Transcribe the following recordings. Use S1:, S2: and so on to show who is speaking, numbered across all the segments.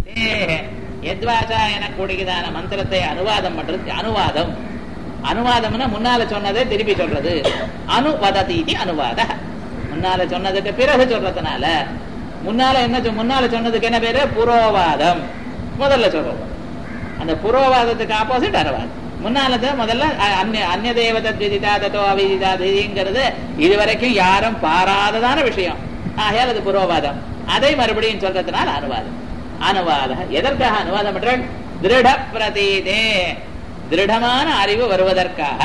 S1: எத்வாசா எனக்கூடியதான மந்திரத்தை அனுவாதம் பண்றது அனுவாதம் அனுவாதம்னா முன்னால சொன்னதை திருப்பி சொல்றது அனுவததி அனுவாத முன்னால சொன்னதுக்கு பிறகு சொல்றதுனால முன்னால என்ன சொ- முன்னால சொன்னதுக்கு என்ன பேரு புரோவாதம் முதல்ல சொல்றோம் அந்த புரோவாதத்துக்கு ஆப்போசிட் அனுவாதம் முன்னாலது முதல்ல அ- அந்நிய அந்நிய தேவத விதிதா தத்தோ அவிதிதா திதிங்கிறது இதுவரைக்கும் யாரும் பாராததான விஷயம் ஆகையால் அது புரோவாதம் அதை மறுபடியும் சொல்றதுனால அனுவாதம் அனுவாத எதற்காக அனுவாதம் பண்றால் திருட பிரதீதே திருடமான அறிவு வருவதற்காக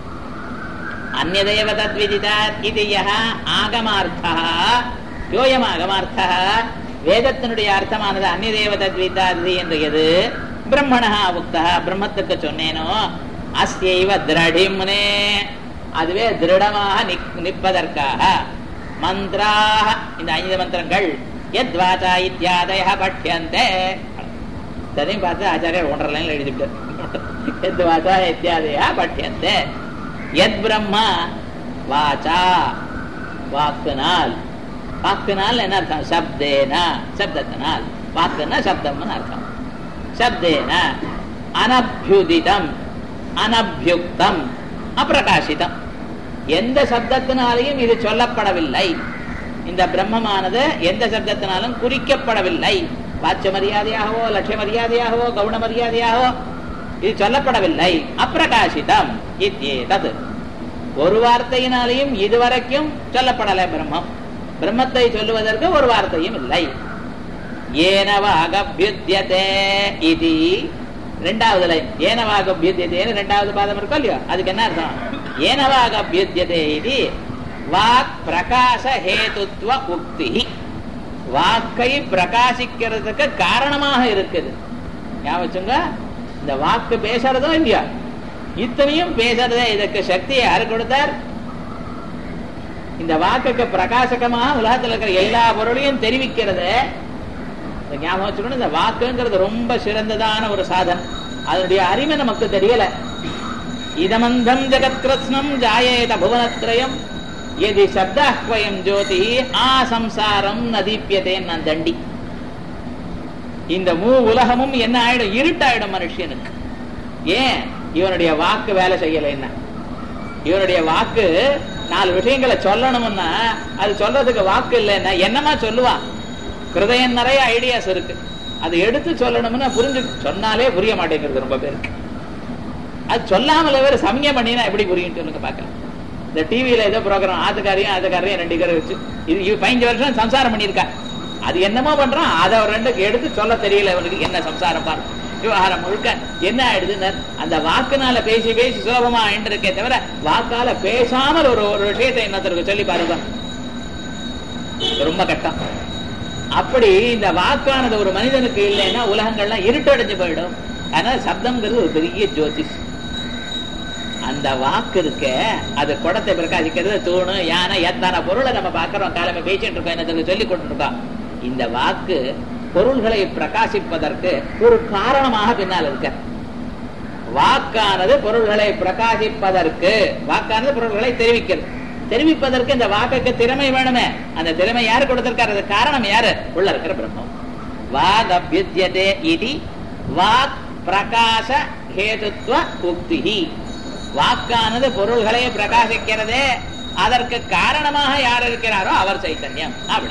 S1: அந்நதேவ தத்விதிதாத் இது யஹ ஆகமார்த்தா யோயம் ஆகமார்த்தா வேதத்தினுடைய அர்த்தமானது அந்நியதேவ தத்விதாதி என்று எது பிரம்மணா உக்தா பிரம்மத்துக்கு சொன்னேனோ அஸ்யைவ திரடிம்னே அதுவே திருடமாக நிக்- நிற்பதற்காக மந்திராக இந்த ஐந்து மந்திரங்கள் யத்வாச்சா இத்தியாதய பட்யந்தே இதையும் பார்த்து ஆச்சாரியர் ஒன்றரை லைன்ல எழுதிவிட்டார் எத் வாச்சா இத்தியாதயா பட்யந்தே எத் பிரம்மா வாச்சா வாக்குனால் வாக்குனால் என்ன அர்த்தம் சப்தேன சப்தத்தினால் வாக்குன்னா சப்தம்னு அர்த்தம் சப்தேன அனபியுதிதம் அனபியுக்தம் அப்பிரகாசிதம் எந்த சப்தத்தினாலையும் இது சொல்லப்படவில்லை இந்த பிரம்மமானது எந்த சப்தத்தினாலும் குறிக்கப்படவில்லை வாட்ச மரியாதையாகவோ லட்சிய மரியாதையாகவோ கவுன மரியாதையாகவோ இது சொல்லப்படவில்லை அப்பிரகாசிதம் இத்யேதத் ஒரு வார்த்தையினாலையும் இதுவரைக்கும் சொல்லப்படலை பிரம்மம் பிரம்மத்தை சொல்லுவதற்கு ஒரு வார்த்தையும் இல்லை ஏனவாகபியுத்தியதே இது ரெண்டாவது லைன் ஏனவாகபியுத்தியதேன்னு ரெண்டாவது பாதம் இருக்கும் இல்லையோ அதுக்கு என்ன அர்த்தம் ஏனவாகபியுத்தியதே இது வாக் பிரகாச ஹேதுத்வ உக்தி வாக்கை பிரகாசிக்கிறதுக்கு காரணமாக இருக்குது ஞாபகம் வச்சுங்க இந்த வாக்கு பேசுறதோ இல்லையா இத்தனையும் பேசுறதே இதுக்கு சக்தியை யாரு கொடுத்தார் இந்த வாக்குக்கு பிரகாசகமாக உலகத்தில் இருக்கிற எல்லா பொருளையும் தெரிவிக்கிறது இந்த ஞாபகம் வச்சுக்கணும் இந்த வாக்குங்கிறது ரொம்ப சிறந்ததான ஒரு சாதனம் அதனுடைய அறிவு நமக்கு தெரியல இதமந்தம் ஜெகத்கிருஷ்ணம் ஜாயேத புவனத்ரயம் எதி சப்தாஹ்வயம் ஜோதி ஆ சம்சாரம் நதீப்பியதேன் நான் தண்டி இந்த மூ உலகமும் என்ன ஆயிடும் இருட்டாயிடும் மனுஷனுக்கு ஏன் இவனுடைய வாக்கு வேலை செய்யல என்ன இவனுடைய வாக்கு நாலு விஷயங்களை சொல்லணும்னா அது சொல்றதுக்கு வாக்கு இல்லைன்னா என்னமா சொல்லுவான் ஹிருதயம் நிறைய ஐடியாஸ் இருக்கு அது எடுத்து சொல்லணும்னா புரிஞ்சு சொன்னாலே புரிய மாட்டேங்கிறது ரொம்ப பேருக்கு அது சொல்லாமல வேற சமயம் பண்ணினா எப்படி புரியும் சொல்லுங்க பாக்கலாம் இந்த டிவியில ஏதோ ப்ரோக்ராம் ஆத்துக்காரையும் ஆத்துக்காரையும் ரெண்டு பேரும் வச்சு இது இது பதினஞ்சு வருஷம் சம்சாரம் பண்ணியிருக்கா அது என்னமோ பண்றான் அதை ஒரு ரெண்டுக்கு எடுத்து சொல்ல தெரியல அவனுக்கு என்ன சம்சாரம் பாரு விவகாரம் முழுக்க என்ன ஆயிடுதுன்னு அந்த வாக்குனால பேசி பேசி சுலபமா ஆயிட்டு இருக்கே தவிர வாக்கால பேசாமல் ஒரு ஒரு விஷயத்தை இன்னொருத்தருக்கு சொல்லி பாருங்க ரொம்ப கஷ்டம் அப்படி இந்த வாக்கானது ஒரு மனிதனுக்கு இல்லைன்னா உலகங்கள்லாம் இருட்டடைஞ்சு போயிடும் அதனால சப்தம்ங்கிறது ஒரு பெரிய ஜோதிஷ் அந்த வாக்கு இருக்க அது குடத்தை பிரகாசிக்கிறது தூணு யானை எத்தனை பொருளை நம்ம பார்க்கிறோம் காலமே பேசிட்டு இருக்கோம் என்னதுக்கு சொல்லி கொடுத்துருக்கோம் இந்த வாக்கு பொருள்களை பிரகாசிப்பதற்கு ஒரு காரணமாக பின்னால் இருக்க வாக்கானது பொருள்களை பிரகாசிப்பதற்கு வாக்கானது பொருள்களை தெரிவிக்கிறது தெரிவிப்பதற்கு இந்த வாக்குக்கு திறமை வேணுமே அந்த திறமை யாரு கொடுத்திருக்காரு அது காரணம் யாரு உள்ள இருக்கிற பிரம்மம் வாக் அபியுத்தியதே இது வாக் பிரகாச ஹேதுத்வ உக்திஹி வாக்கானது பொருள்களை பிரகாசிக்கிறதே அதற்கு காரணமாக யார் இருக்கிறாரோ அவர் சைத்தன்யம் அப்படி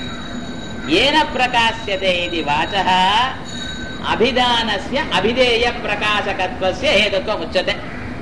S1: ஏன பிரகாசியதே இது வாச்சக அபிதானஸ்ய அபிதேய பிரகாசகத்வஸ்ய ஹேதுத்வம் உச்சதே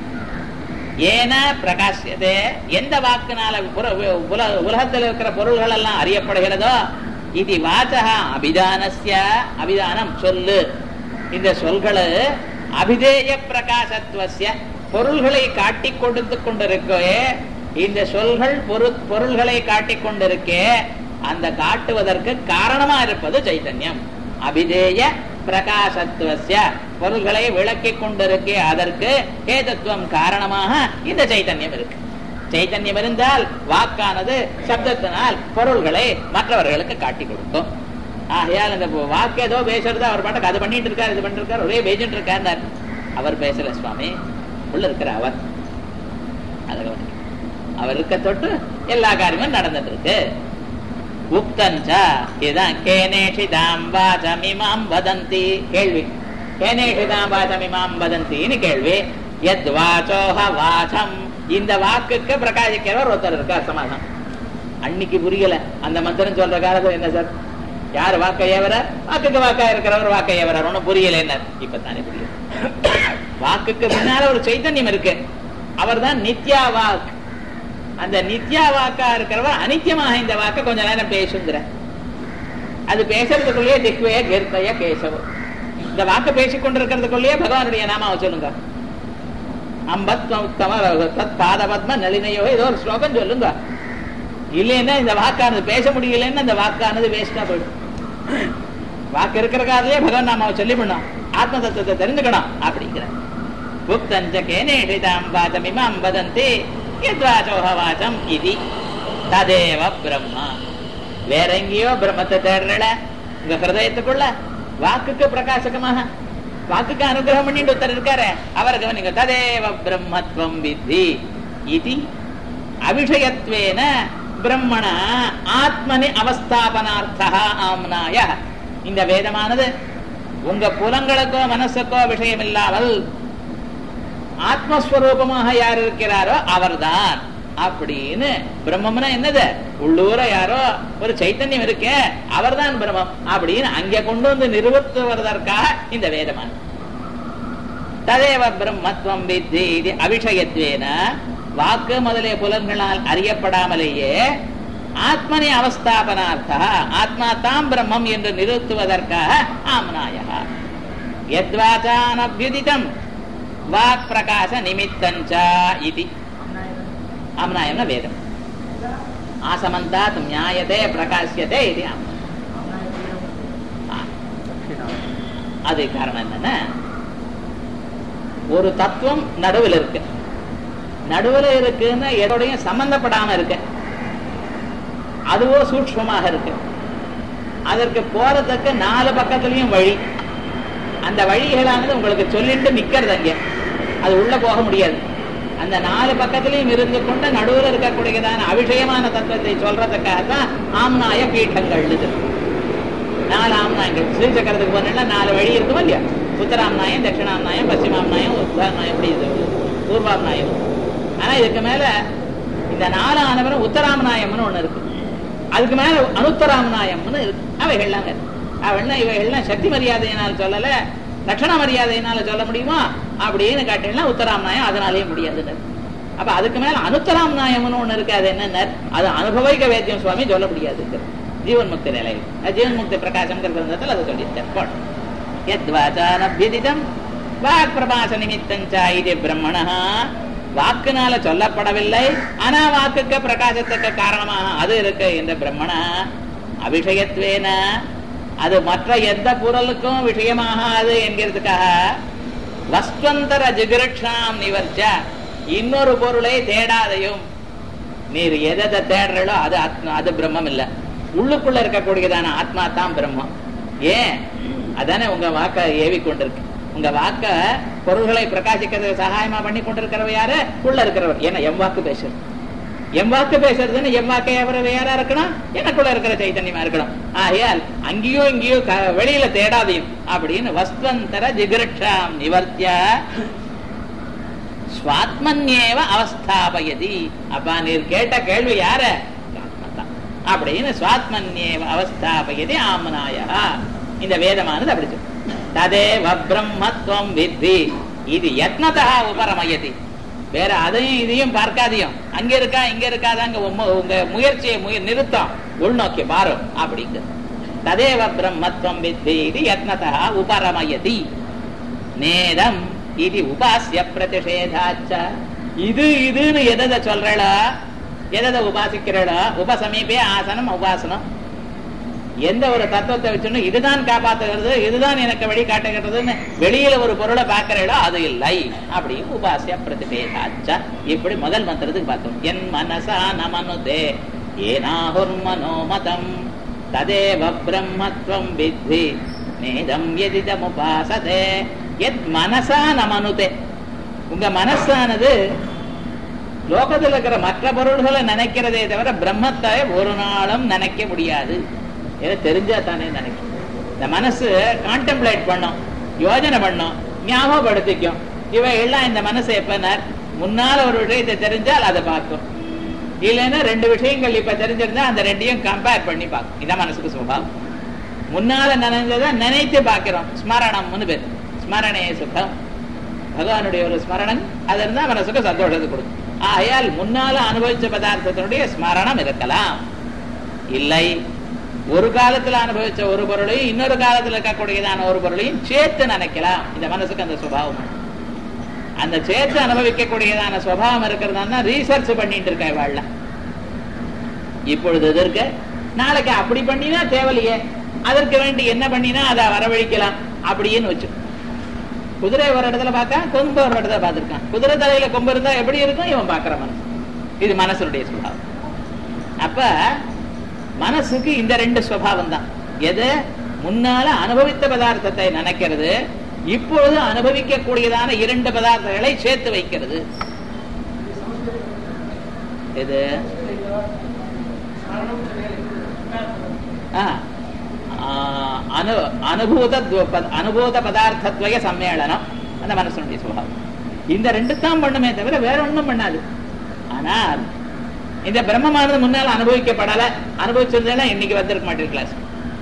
S1: ஏன பிரகாசியதே எந்த வாக்குனால புற- உல- உலகத்தில் இருக்கிற பொருள்கள் எல்லாம் அறியப்படுகிறதோ இது வாச்சக அபிதானஸ்ய அபிதானம் சொல்லு இந்த சொல்களு அபிதேய பிரகாசத்துவசிய பொருள்களை காட்டிக் கொடுத்து கொண்டிருக்கே இந்த சொல்கள் பொரு- பொருள்களை காட்டிக் கொண்டிருக்கே அந்த காட்டுவதற்கு காரணமா இருப்பது சைத்தன்யம் அபிதேய பிரகாசத்துவசிய பொருள்களை விளக்கிக் கொண்டிருக்கே அதற்கு ஹேதத்துவம் காரணமாக இந்த சைத்தன்யம் இருக்கு சைத்தன்யம் இருந்தால் வாக்கானது சப்தத்தினால் பொருள்களை மற்றவர்களுக்கு காட்டி கொடுக்கும் ஆகையால் அந்த வாக்கு ஏதோ பேசுறது அவர் பாட்டுக்கு அது பண்ணிட்டு இருக்காரு இது பண்ணிட்டு இருக்காரு ஒரே பேசிட்டு இருக்காரு அவர் பேசல சுவாமி உள்ள இருக்கிற அவர் அதை கவனிக்கணும். அவர் இருக்க தொட்டு எல்லா காரியமும் நடந்துட்டு இருக்கு உக்தஞ்ச இதுதான் கேனேஷிதாம் வாசமிமாம் வதந்தி கேள்வி கேனேஷிதாம் வாசமிமாம் வதந்தின்னு கேள்வி எத் வாச்சோஹ வாசம் இந்த வாக்குக்கு பிரகாசிக்கிறவர் ஒருத்தர் இருக்கார் சமாதானம் அன்னைக்கு புரியல அந்த மந்திரம் சொல்ற காலத்துல என்ன சார் யார் வாக்க ஏவர வாக்குக்கு வாக்கா இருக்கிறவர் வாக்க ஏவரார் ஒன்னும் புரியல என்ன இப்பதானே புரியல வாக்குக்கு முன்னால ஒரு சைத்தன்யம் இருக்கு அவர்தான் நித்யா வாக் அந்த நித்யா வாக்கா இருக்கிறவர் அனித்தியமாக இந்த வாக்க கொஞ்ச நேரம் பேசுங்கிற அது பேசுறதுக்குள்ளேயே திக்வய கீர்த்தய கேசவம் இந்த வாக்க பேசிக் கொண்டிருக்கிறதுக்குள்ளேயே பகவானுடைய நாமாவை சொல்லுங்க அம்பத்ம தத் பாத பத்ம நளினையோ ஏதோ ஒரு ஸ்லோகம் சொல்லுங்க இல்லைன்னா இந்த வாக்கானது பேச முடியலன்னா இந்த வாக்கானது வேஸ்டா போயிடும் வாக்கு இருக்கிற காலத்திலே பகவான் நாமாவை சொல்லி பண்ணோம் ஆத்ம தத்துவத்தை தெரிஞ்சுக்கணும் அப்படிங்கிற புக்தஞ்ச கேனேஷிதாம் வாசமிமாம் வதந்தி யத்வாச்சோஹ வாசம் இது ததேவ பிரம்மா வேற எங்கேயோ பிரம்மத்தை தேடுறல உங்க ஹிருதயத்துக்குள்ள வாக்குக்கு பிரகாசகமாக வாக்குக்கு அனுகிரகம் பண்ணிட்டு ஒருத்தர் இருக்காரு அவருக்கு நீங்க ததேவ பிரம்மத்வம் வித்தி இது அபிஷயத்வேன பிரம்மண ஆத்மனி அவஸ்தாபனார்த்தா ஆம்னாய இந்த வேதமானது உங்க புலங்களுக்கோ மனசுக்கோ விஷயம் இல்லாமல் ஆத்மஸ்வரூபமாக யார் இருக்கிறாரோ அவர்தான் அப்படின்னு பிரம்மம்னா என்னது உள்ளூர யாரோ ஒரு சைத்தன்யம் இருக்கே அவர்தான் பிரம்மம் அப்படின்னு அங்க கொண்டு வந்து நிறுவத்துவதற்காக இந்த வேதமானது ததேவ பிரம்மத்வம் வித்தி இது அபிஷயத்வேன வாக்கு முதலிய புலன்களால் அறியப்படாமலேயே ஆத்மனி அவஸ்தாபனார்த்தா ஆத்மா தாம் பிரம்மம் என்று நிறுத்துவதற்காக ஆம்னாய யத்வாச்சானபியுதிதம் வாக் பிரகாச நிமித்தஞ்ச இது ஆம்னாயம்னா வேதம் ஆசமந்தாத் நியாயதே பிரகாசியதே இது அது காரணம் என்னன்னா ஒரு தத்துவம் நடுவில் இருக்கு நடுவில் இருக்குன்னு எதோடையும் சம்பந்தப்படாம இருக்கு அதுவோ சூட்சமாக இருக்கு அதற்கு போறதுக்கு நாலு பக்கத்துலயும் வழி அந்த வழிகளானது உங்களுக்கு சொல்லிட்டு நிக்கிறது அங்க அது உள்ள போக முடியாது அந்த நாலு பக்கத்திலையும் இருந்து கொண்டு நடுவில் இருக்கக்கூடியதான அபிஷயமான தத்துவத்தை சொல்றதுக்காக தான் ஆம்நாய பீட்டங்கள் இது நாலு ஆம்நாயங்கள் ஸ்ரீசக்கரத்துக்கு போனா நாலு வழி இருக்கும் இல்லையா உத்தராம்நாயம் தட்சிணாம்நாயம் பশ্চিமாம்நாயம் உத்தராம்நாயம் இப்படி இது பூர்வாம்நாயம் ஆனா இதுக்கு மேல இந்த நாலு ஆனவரும் உத்தராம்நாயம்னு ஒண்ணு இருக்கு அதுக்கு மேல அனுத்தராம்நாயம்னு இருக்கு அவைகள்லாம் இருக்கு அவள்னா இவைகள்லாம் சக்தி மரியாதையினால் சொல்லல லட்சண மரியாதையினால சொல்ல முடியுமா அப்படின்னு கேட்டீங்கன்னா உத்தராம்நாயம் அதனாலேயே முடியாதுன்னு அப்ப அதுக்கு மேல அனுத்தராம்நாயம்னு ஒண்ணு இருக்கு அது என்ன அது அனுபவிக்க வேத்தியம் சுவாமி சொல்ல முடியாது ஜீவன் முக்தி நிலை ஜீவன் முக்தி பிரகாசம் கிரந்தத்தில் அதை சொல்லியிருக்கார் யத்வாச்சானபியதிதம் வாக் பிரபாச நிமித்தஞ்சா இது பிரம்மணா வாக்குனால சொல்லப்படவில்லை ஆனா வாக்குக்கு பிரகாசத்துக்கு காரணமாக அது இருக்கு இந்த பிரம்மணா அபிஷயத்வேன அது மற்ற எந்த பொருளுக்கும் விஷயமாக அது என்கிறதுக்காக வஸ்வந்தர ஜிகிருஷாம் நிவர்ச்ச இன்னொரு பொருளை தேடாதையும் நீர் எதை தேடுறோ அது ஆத்மா அது பிரம்மம் இல்ல உள்ளுக்குள்ள இருக்கக்கூடியதான ஆத்மா தான் பிரம்மம் ஏன் அதானே உங்க வாக்க ஏவி கொண்டிருக்கு உங்க வாக்க பொருள்களை பிரகாசிக்கிறதுக்கு சகாயமா பண்ணி கொண்டிருக்கிறவ யாரு உள்ள இருக்கிறவர் ஏன்னா எம் வாக்கு பேசுறது எம் வாக்கு பேசுறதுன்னு எம் வாக்கை எவர யாரா இருக்கணும் எனக்குள்ள இருக்கிற சைத்தன்யமா இருக்கணும் ஆகையால் அங்கேயோ இங்கேயோ வெளியில தேடாதையும் அப்படின்னு வஸ்துவந்தர ஜிகிருஷாம் நிவர்த்திய ஸ்வாத்மன்யேவ அவஸ்தாபயதி அப்பா நீர் கேட்ட கேள்வி யார அப்படின்னு ஸ்வாத்மன்யேவ அவஸ்தாபயதி ஆமனாயா இந்த வேதமானது அப்படி சொல்லு ததேவ பிரம்மத்துவம் வித்தி இது யத்னதா உபரமயதி வேற அதையும் இதையும் பார்க்காதையும் அங்க இருக்கா இங்க இருக்காதாங்க உங்க முயற்சியை முய நிறுத்தம் உள்நோக்கி பாரு அப்படிங்க ததேவ பிரம்மத்துவம் வித்தி இது யத்னதா உபரமயதி நேதம் இது உபாசிய பிரதிஷேதாச்ச இது இதுன்னு எதை சொல்றா எதை உபாசிக்கிறா உபசமீபே ஆசனம் உபாசனம் எந்த ஒரு தத்துவத்தை வச்சுன்னு இதுதான் காப்பாத்துகிறது இதுதான் எனக்கு வழி காட்டுகிறதுன்னு வெளியில ஒரு பொருளை பார்க்கிறீங்களோ அது இல்லை அப்படி உபாசிய பிரதிபேதாச்ச இப்படி முதல் மந்திரத்துக்கு பார்த்தோம் என் மனசா நமனுதே ஏனாஹுர் மனோமதம் ததேவ பிரம்மத்வம் வித்தி நேதம் எதிதம் உபாசதே எத் மனசா நமனுதே உங்க மனசானது லோகத்தில் இருக்கிற மற்ற பொருள்களை நினைக்கிறதே தவிர பிரம்மத்தை ஒரு நாளும் நினைக்க முடியாது ஏதோ தெரிஞ்சா தானே நினைக்கும் இந்த மனசு கான்டெம்ப்ளேட் பண்ணும் யோஜனை பண்ணும் ஞாபகப்படுத்திக்கும் இவை எல்லாம் இந்த மனசு எப்பனார் முன்னால ஒரு விஷயத்தை தெரிஞ்சால் அதை பார்க்கும் இல்லைன்னா ரெண்டு விஷயங்கள் இப்ப தெரிஞ்சிருந்தா அந்த ரெண்டையும் கம்பேர் பண்ணி பார்க்கும் இதான் மனசுக்கு சுபாவம் முன்னால நினைஞ்சதை நினைத்து பார்க்கிறோம் ஸ்மரணம்னு பேர் ஸ்மரணே சுகம் பகவானுடைய ஒரு ஸ்மரணம் அது இருந்தா மனசுக்கு சந்தோஷத்தை கொடுக்கும் ஆகையால் முன்னால அனுபவிச்ச பதார்த்தத்தினுடைய ஸ்மரணம் இருக்கலாம் இல்லை ஒரு காலத்துல அனுபவிச்ச ஒரு பொருளையும் இன்னொரு காலத்துல இருக்கக்கூடியதான ஒரு பொருளையும் சேர்த்து நினைக்கலாம் இந்த மனசுக்கு அந்த சுபாவம் அந்த சேர்த்து அனுபவிக்கக்கூடியதான சுபாவம் இருக்கிறதா ரீசர்ச் பண்ணிட்டு இருக்கேன் வாழ இப்பொழுது எதிர்க்க நாளைக்கு அப்படி பண்ணினா தேவையில்லையே அதற்கு வேண்டி என்ன பண்ணினா அதை வரவழிக்கலாம் அப்படின்னு வச்சு குதிரை ஒரு இடத்துல பார்த்தா கொம்பு ஒரு இடத்துல பார்த்திருக்கான் குதிரை தலையில கொம்பு இருந்தா எப்படி இருக்கும் இவன் பாக்குற மனசு இது மனசுடைய சுபாவம் அப்ப மனசுக்கு இந்த ரெண்டு சுவாவம் தான் எது முன்னால அனுபவித்த பதார்த்தத்தை நினைக்கிறது இப்பொழுது அனுபவிக்க கூடியதான இரண்டு பதார்த்தங்களை சேர்த்து வைக்கிறது எது ஆ, ஆ, அனு அனுபூத துவ- அனுபூத பதார்த்தத்வய சம்மேளனம் அந்த மனசுடைய சுபாவம் இந்த ரெண்டு தான் பண்ணுமே தவிர வேற ஒண்ணும் பண்ணாது ஆனால் இந்த பிரம்மமானது முன்னால் அனுபவிக்கப்படல அனுபவிச்சிருந்தா இன்னைக்கு வந்திருக்க மாட்டேன் கிளாஸ்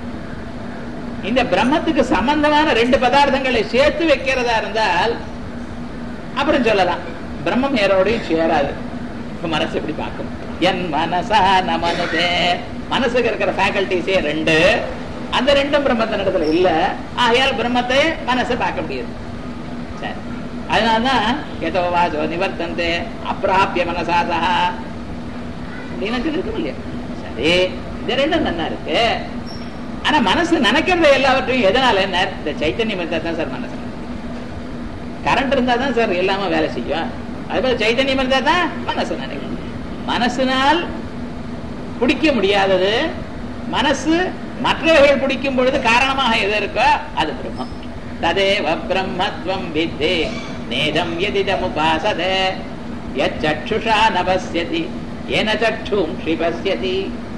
S1: இந்த பிரம்மத்துக்கு சம்பந்தமான ரெண்டு பதார்த்தங்களை சேர்த்து வைக்கிறதா இருந்தால் அப்புறம் சொல்லலாம் பிரம்மம் யாரோடையும் சேராது இப்ப மனசு எப்படி பார்க்கும் என் மனசா நமனதே மனசுக்கு இருக்கிற ஃபேக்கல்டிஸே ரெண்டு அந்த ரெண்டும் பிரம்மத்தினிடத்துல இல்ல ஆகையால் பிரம்மத்தை மனசு பார்க்க முடியாது சரி அதனாலதான் எதோ வாசோ நிவர்த்தந்தே அப்பிராபிய மனசாதா அப்படின்னு இருக்கும் இல்லையா சரி இந்த ரெண்டும் நல்லா இருக்கு ஆனா மனசு நினைக்கிறது எல்லாவற்றையும் எதனால என்ன இந்த சைத்தன்யம் இருந்தா தான் சார் மனசு கரண்ட் இருந்தா தான் சார் எல்லாமே வேலை செய்யும் அதுபோல சைத்தன்யம் இருந்தா தான் மனசு நினைக்கும் மனசினால் பிடிக்க முடியாதது மனசு மற்றவர்கள் பிடிக்கும் பொழுது காரணமாக எது இருக்கோ அது பிரம்மம் ததேவ பிரம்மத்வம் வித்தே நேதம் எதிதமுபாசதே யச்சுஷா நபஸ்யதி ஏன சற்றும் பசியதி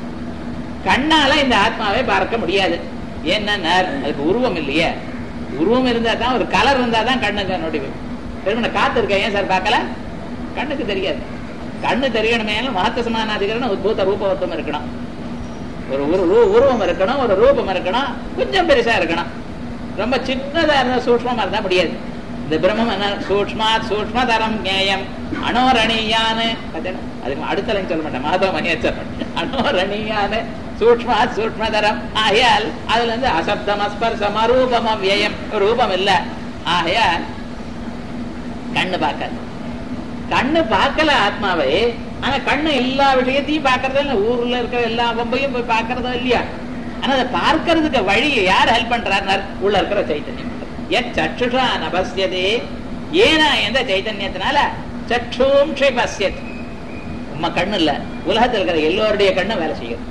S1: கண்ணால இந்த ஆத்மாவை பார்க்க முடியாது என்ன அதுக்கு உருவம் இல்லையே உருவம் இருந்தா தான் ஒரு கலர் இருந்தா தான் கண்ணுக்கு நோட்டி திருமண காத்து இருக்க ஏன் சார் பார்க்கல கண்ணுக்கு தெரியாது கண்ணு தெரியணுமே மகத்த சமானாதிகரணம் உத்பூத ரூபவத்தம் இருக்கணும் ஒரு ஒரு ரூ- உருவம் இருக்கணும் ஒரு ரூபம் இருக்கணும் கொஞ்சம் பெருசா இருக்கணும் ரொம்ப சின்னதா இருந்தா சூக்மமா இருந்தா முடியாது இந்த பிரம்மம் என்ன சூக்மா சூக்மதரம் ஞேயம் அனோரணியான்னு பார்த்தேனா? அதுக்கு அடுத்த லைன் சொல்ல மாட்டேன் மாதவ மணியச்சர் அனோரணியான்னு சூக்மா சூக்மதரம் ஆகையால் அதுல இருந்து அசப்தம் அஸ்பர்சம் அரூபம் அவ்யயம் ரூபம் இல்ல ஆகையால் கண்ணு பார்க்காது கண்ணு பார்க்கல ஆத்மாவை ஆனா கண்ணு எல்லா விஷயத்தையும் பார்க்கறதா இல்ல ஊர்ல இருக்கிற எல்லா வம்பையும் போய் பார்க்கறதா இல்லையா ஆனா அதை பார்க்கறதுக்கு வழி யார் ஹெல்ப் பண்றாரு உள்ள இருக்கிற சைத்தன்யம் எத் சற்றுஷா நபஸ்யதே ஏனா எந்த சைத்தன்யத்தினால சற்றும் பசியத் உம்ம கண்ணு இல்ல உலகத்தில் இருக்கிற எல்லோருடைய கண்ணும் வேலை செய்யும்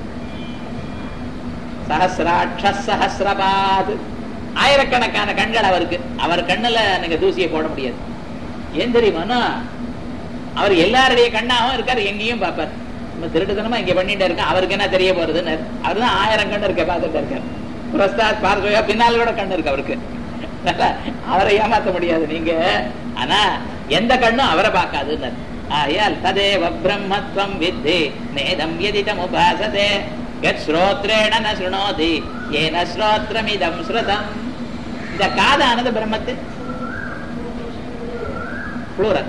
S1: சஹசிராட்ச சஹசிரபாத் ஆயிரக்கணக்கான கண்கள் அவருக்கு அவர் கண்ணுல நீங்க தூசியை போட முடியாது ஏன் தெரியுமானா அவர் எல்லாருடைய கண்ணாவும் இருக்காரு எங்கேயும் பார்ப்பார் நம்ம திருட்டுத்தனமா இங்க பண்ணிட்டு இருக்கோம் அவருக்கு என்ன தெரிய போறதுன்னு அவர் தான் ஆயிரம் கண்ணு இருக்க பார்த்துட்டு இருக்காரு புரஸ்தாத் பார்வையா பின்னால் கூட கண்ணு இருக்கு அவருக்கு அதனால அவரை ஏமாத்த முடியாது நீங்க ஆனா எந்த கண்ணும் அவரை பார்க்காதுன்னு ஆயால் ததேவ பிரம்மத்வம் வித்தி நேதம் எதிதம் உபாசதே யத் ஸ்ரோத்ரேண ந சுணோதி ஏன ஸ்ரோத்ரமிதம் ஸ்ருதம் இந்த காதானது பிரம்மத்து plural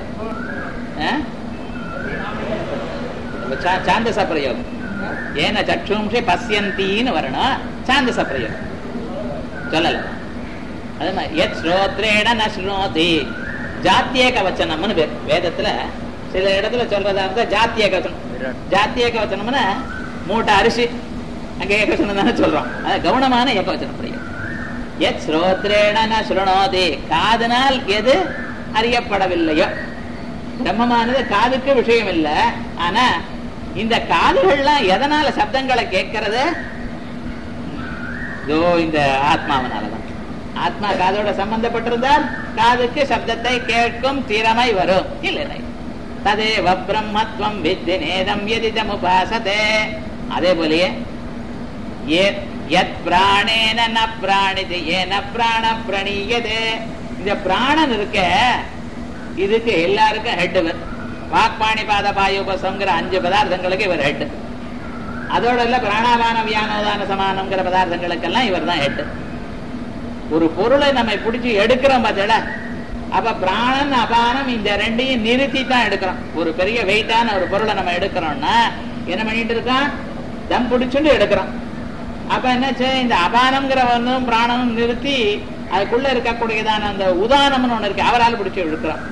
S1: ಚಾಂದಸ ಪ್ರಯೋಗ ಏನ ಚಕ್ಷುಂಷಿ ಪಶ್ಯಂತೀன்னு வரணும் சாந்தச பிரயோகம் சொல்லல அது மாதிரி எத் ஸ்ரோத்ரேண ந ஸ்ருணோதி ஜாத்தியேக வச்சனம்னு பேர் வேதத்துல சில இடத்துல சொல்றதா இருந்தா ஜாத்தியேக வச்சனம் ஜாத்தியேக வச்சனம்னா மூட்டை அரிசி அங்க ஏகவச்சனம் தானே சொல்றோம் அது கவனமான ஏகவச்சன பிரயோகம் எத் ஸ்ரோத்ரேண ந ஸ்ருணோதி காதனால் எது அறியப்படவில்லையோ பிரம்மமானது காதுக்கு விஷயம் இல்ல ஆனா இந்த காதுகள்லாம் எதனால சப்தங்களை கேட்கறது இதோ இந்த ஆத்மாவனாலதான் ஆத்மா காதோட சம்பந்தப்பட்டிருந்தால் காதுக்கு சப்தத்தை கேட்கும் திறமை வரும் இல்லை ததேவ பிரம்மத்வம் வித்தி நேதம் எதிதமுபாசதே அதே போலயே ஏ- யத் பிராணேன ந பிராணிது ஏன பிராண பிரணீயதே இந்த பிராணன் இருக்க இதுக்கு எல்லாருக்கும் ஹெட் வாக்பாணி பாத பாயுபசங்கிற அஞ்சு பதார்த்தங்களுக்கு இவர் ஹெட் அதோட இல்ல பிராணாபான வியானோதான சமானம்ங்கிற பதார்த்தங்களுக்கெல்லாம் இவர் தான் ஹெட் ஒரு பொருளை நம்ம பிடிச்சி எடுக்கிறோம் பார்த்தல அப்ப பிராணன் அபானம் இந்த ரெண்டையும் நிறுத்தி தான் எடுக்கிறோம் ஒரு பெரிய வெயிட்டான ஒரு பொருளை நம்ம எடுக்கிறோம்னா என்ன பண்ணிட்டு இருக்கோம் தம் பிடிச்சுட்டு எடுக்கிறோம் அப்ப என்னாச்சு இந்த அபானம்ங்கிற ஒன்றும் பிராணனும் நிறுத்தி அதுக்குள்ள இருக்கக்கூடியதான அந்த உதானம்னு ஒண்ணு இருக்கு அவரால் பிடிச்சி இழுக்கிறோம்